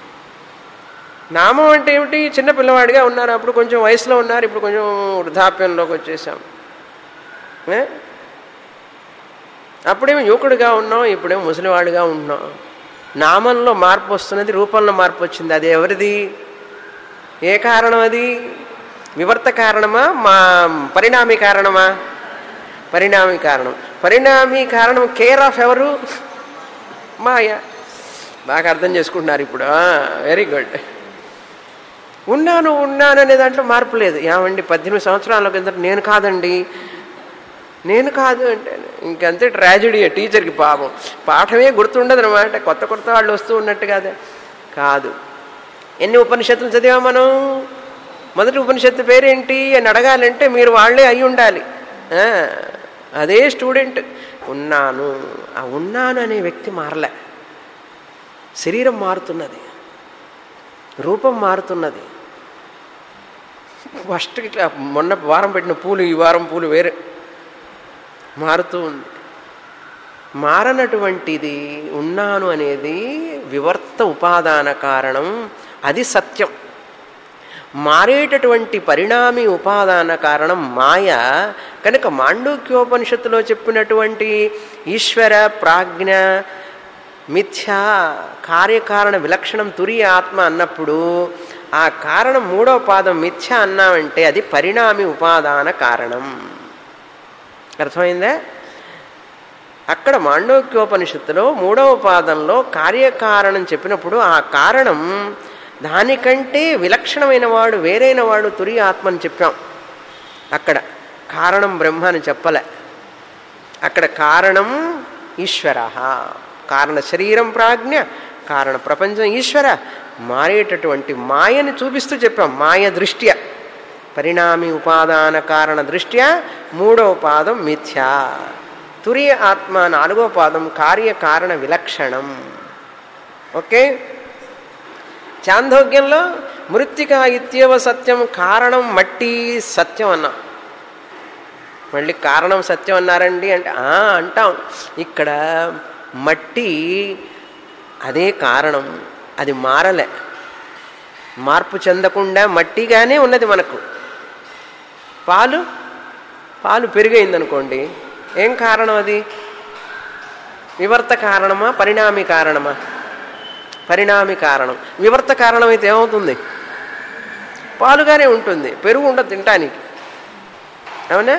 నామం అంటే ఏమిటి చిన్న పిల్లవాడిగా ఉన్నారు అప్పుడు కొంచెం వయసులో ఉన్నారు ఇప్పుడు కొంచెం వృద్ధాప్యంలోకి వచ్చేసాం ఏ? అప్పుడేమో యువకుడిగా ఉన్నాం ఇప్పుడేమో ముసలివాడిగా ఉన్నాం నామంలో మార్పు వస్తున్నది రూపంలో మార్పు వచ్చింది అది ఎవరిది ఏ కారణం అది వివర్త కారణమా మా పరిణామి కారణమా పరిణామి కారణం పరిణామి కారణం కేర్ ఆఫ్ ఎవరు మాయ బాగా అర్థం చేసుకుంటున్నారు ఇప్పుడు వెరీ గుడ్ ఉన్నాను ఉన్నాను అనే దాంట్లో మార్పు లేదు ఏమండి పద్దెనిమిది సంవత్సరాల కింద నేను కాదండి నేను కాదు అంటే ఇంకంతే ట్రాజడీ టీచర్కి పాపం పాఠమే గుర్తుండదు అనమాట కొత్త కొత్త వాళ్ళు వస్తూ ఉన్నట్టు కాదే కాదు ఎన్ని ఉపనిషత్తులు చదివా మనం మొదటి ఉపనిషత్తు పేరేంటి అని అడగాలంటే మీరు వాళ్ళే అయి ఉండాలి ఆ, అదే స్టూడెంట్ ఉన్నాను ఆ ఉన్నాను అనే వ్యక్తి మారలే శరీరం మారుతున్నది రూపం మారుతున్నది ఫస్ట్ ఇట్లా మొన్న వారం పెట్టిన పూలు ఈ వారం పూలు వేరే మారుతూ ఉంది మారనటువంటిది ఉన్నాను అనేది వివర్త ఉపాదాన కారణం అది సత్యం మారేటటువంటి పరిణామి ఉపాదాన కారణం మాయ కనుక మాండూక్యోపనిషత్తులో చెప్పినటువంటి ఈశ్వర ప్రాజ్ఞ మిథ్యా కార్యకారణ విలక్షణం తురియ ఆత్మ అన్నప్పుడు ఆ కారణం మూడో పాదం మిథ్య అన్నామంటే అది పరిణామి ఉపాదాన కారణం అర్థమైందా అక్కడ మాండోక్యోపనిషత్తులో మూడవ పాదంలో కార్యకారణం చెప్పినప్పుడు ఆ కారణం దానికంటే విలక్షణమైన వాడు వేరైన వాడు తురి ఆత్మని చెప్పాం అక్కడ కారణం బ్రహ్మ అని చెప్పలే అక్కడ కారణం ఈశ్వర కారణ శరీరం ప్రాజ్ఞ కారణ ప్రపంచం ఈశ్వర మారేటటువంటి మాయని చూపిస్తూ చెప్పాం మాయ దృష్ట్యా పరిణామి ఉపాదాన కారణ దృష్ట్యా మూడవ పాదం మిథ్యా తురియ ఆత్మ నాలుగో పాదం కార్యకారణ విలక్షణం ఓకే చాందోగ్యంలో మృత్తిక ఇత్యవ సత్యం కారణం మట్టి సత్యం అన్నాం మళ్ళీ కారణం సత్యం అన్నారండి అంటే "ఆ, అంటాం ఇక్కడ మట్టి అదే కారణం అది మారలే మార్పు చెందకుండా మట్టిగానే ఉన్నది మనకు పాలు పాలు పెరిగైందనుకోండి ఏం కారణం అది వివర్త కారణమా పరిణామి కారణమా పరిణామి కారణం వివర్త కారణం అయితే ఏమవుతుంది పాలుగానే ఉంటుంది పెరుగు ఉండదు తినటానికి అవునా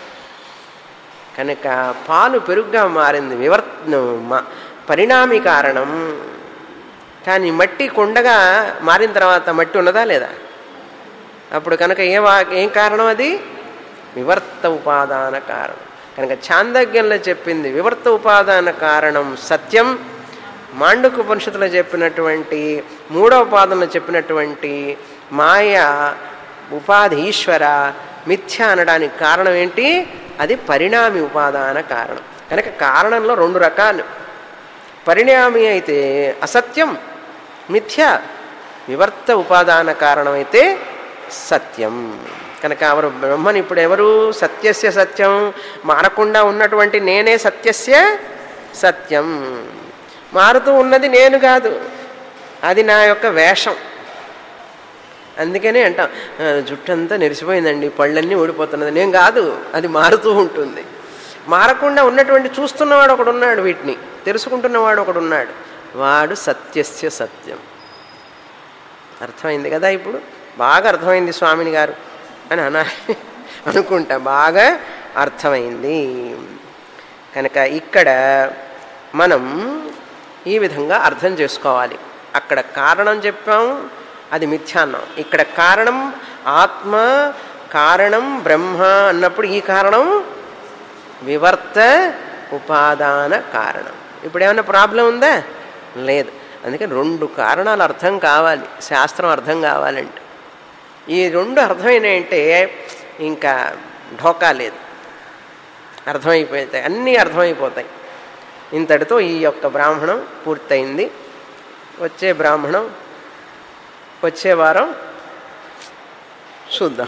కనుక పాలు పెరుగుగా మారింది వివర్ మ- పరిణామి కారణం కానీ మట్టి కొండగా మారిన తర్వాత మట్టి ఉన్నదా లేదా అప్పుడు కనుక ఏ వా ఏం కారణం అది వివర్త ఉపాదాన కారణం కనుక చాందజ్ఞంలో చెప్పింది వివర్త ఉపాదాన కారణం సత్యం మాండుక ఉపనిషత్తులో చెప్పినటువంటి మూడవ పాదంలో చెప్పినటువంటి మాయ ఉపాధి ఈశ్వర మిథ్య అనడానికి కారణం ఏంటి అది పరిణామి ఉపాదాన కారణం కనుక కారణంలో రెండు రకాలు పరిణామి అయితే అసత్యం మిథ్య వివర్త ఉపాదాన కారణమైతే సత్యం కనుక ఎవరు బ్రహ్మని ఇప్పుడు ఎవరు సత్యస్య సత్యం మారకుండా ఉన్నటువంటి నేనే సత్యస్య సత్యం మారుతూ ఉన్నది నేను కాదు అది నా యొక్క వేషం అందుకనే అంటాం "ఆ, జుట్టంతా నెరిసిపోయిందండి పళ్ళన్నీ ఊడిపోతున్నది నేను కాదు అది మారుతూ ఉంటుంది మారకుండా ఉన్నటువంటి చూస్తున్నవాడు ఒకడు ఉన్నాడు వీటిని తెలుసుకుంటున్నవాడు ఒకడు ఉన్నాడు వాడు సత్యస్య సత్యం అర్థమైంది కదా ఇప్పుడు బాగా అర్థమైంది స్వామిని గారు అని అనా అనుకుంటా బాగా అర్థమైంది కనుక ఇక్కడ మనం ఈ విధంగా అర్థం చేసుకోవాలి అక్కడ కారణం చెప్పాం అది మిథ్యాన్నం ఇక్కడ కారణం ఆత్మ కారణం బ్రహ్మ అన్నప్పుడు ఈ కారణం వివర్త ఉపాదాన కారణం ఇప్పుడు ఏమైనా ప్రాబ్లం ఉందా లేదు అందుకని రెండు కారణాలు అర్థం కావాలి శాస్త్రం అర్థం కావాలంటే ఈ రెండు అర్థమైనాయంటే ఇంకా ఢోకా లేదు అర్థమైపోతాయి అన్నీ అర్థమైపోతాయి ఇంతటితో ఈ యొక్క బ్రాహ్మణం పూర్తయింది వచ్చే బ్రాహ్మణం వచ్చే వారం చూద్దాం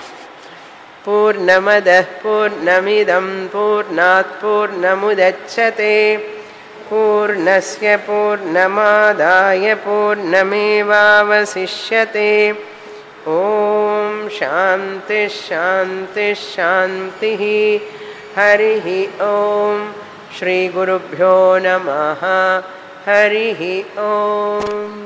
పూర్ణమద పూర్ణమిదం పూర్ణాత్ పూర్ణముదచ్చతే పూర్ణస్య పూర్ణమాదాయ పూర్ణమేవావశిష్యతే ఓం శాంతి శాంతి శాంతి హరి ఓం శ్రీ గురుభ్యో నమ హరి ఓం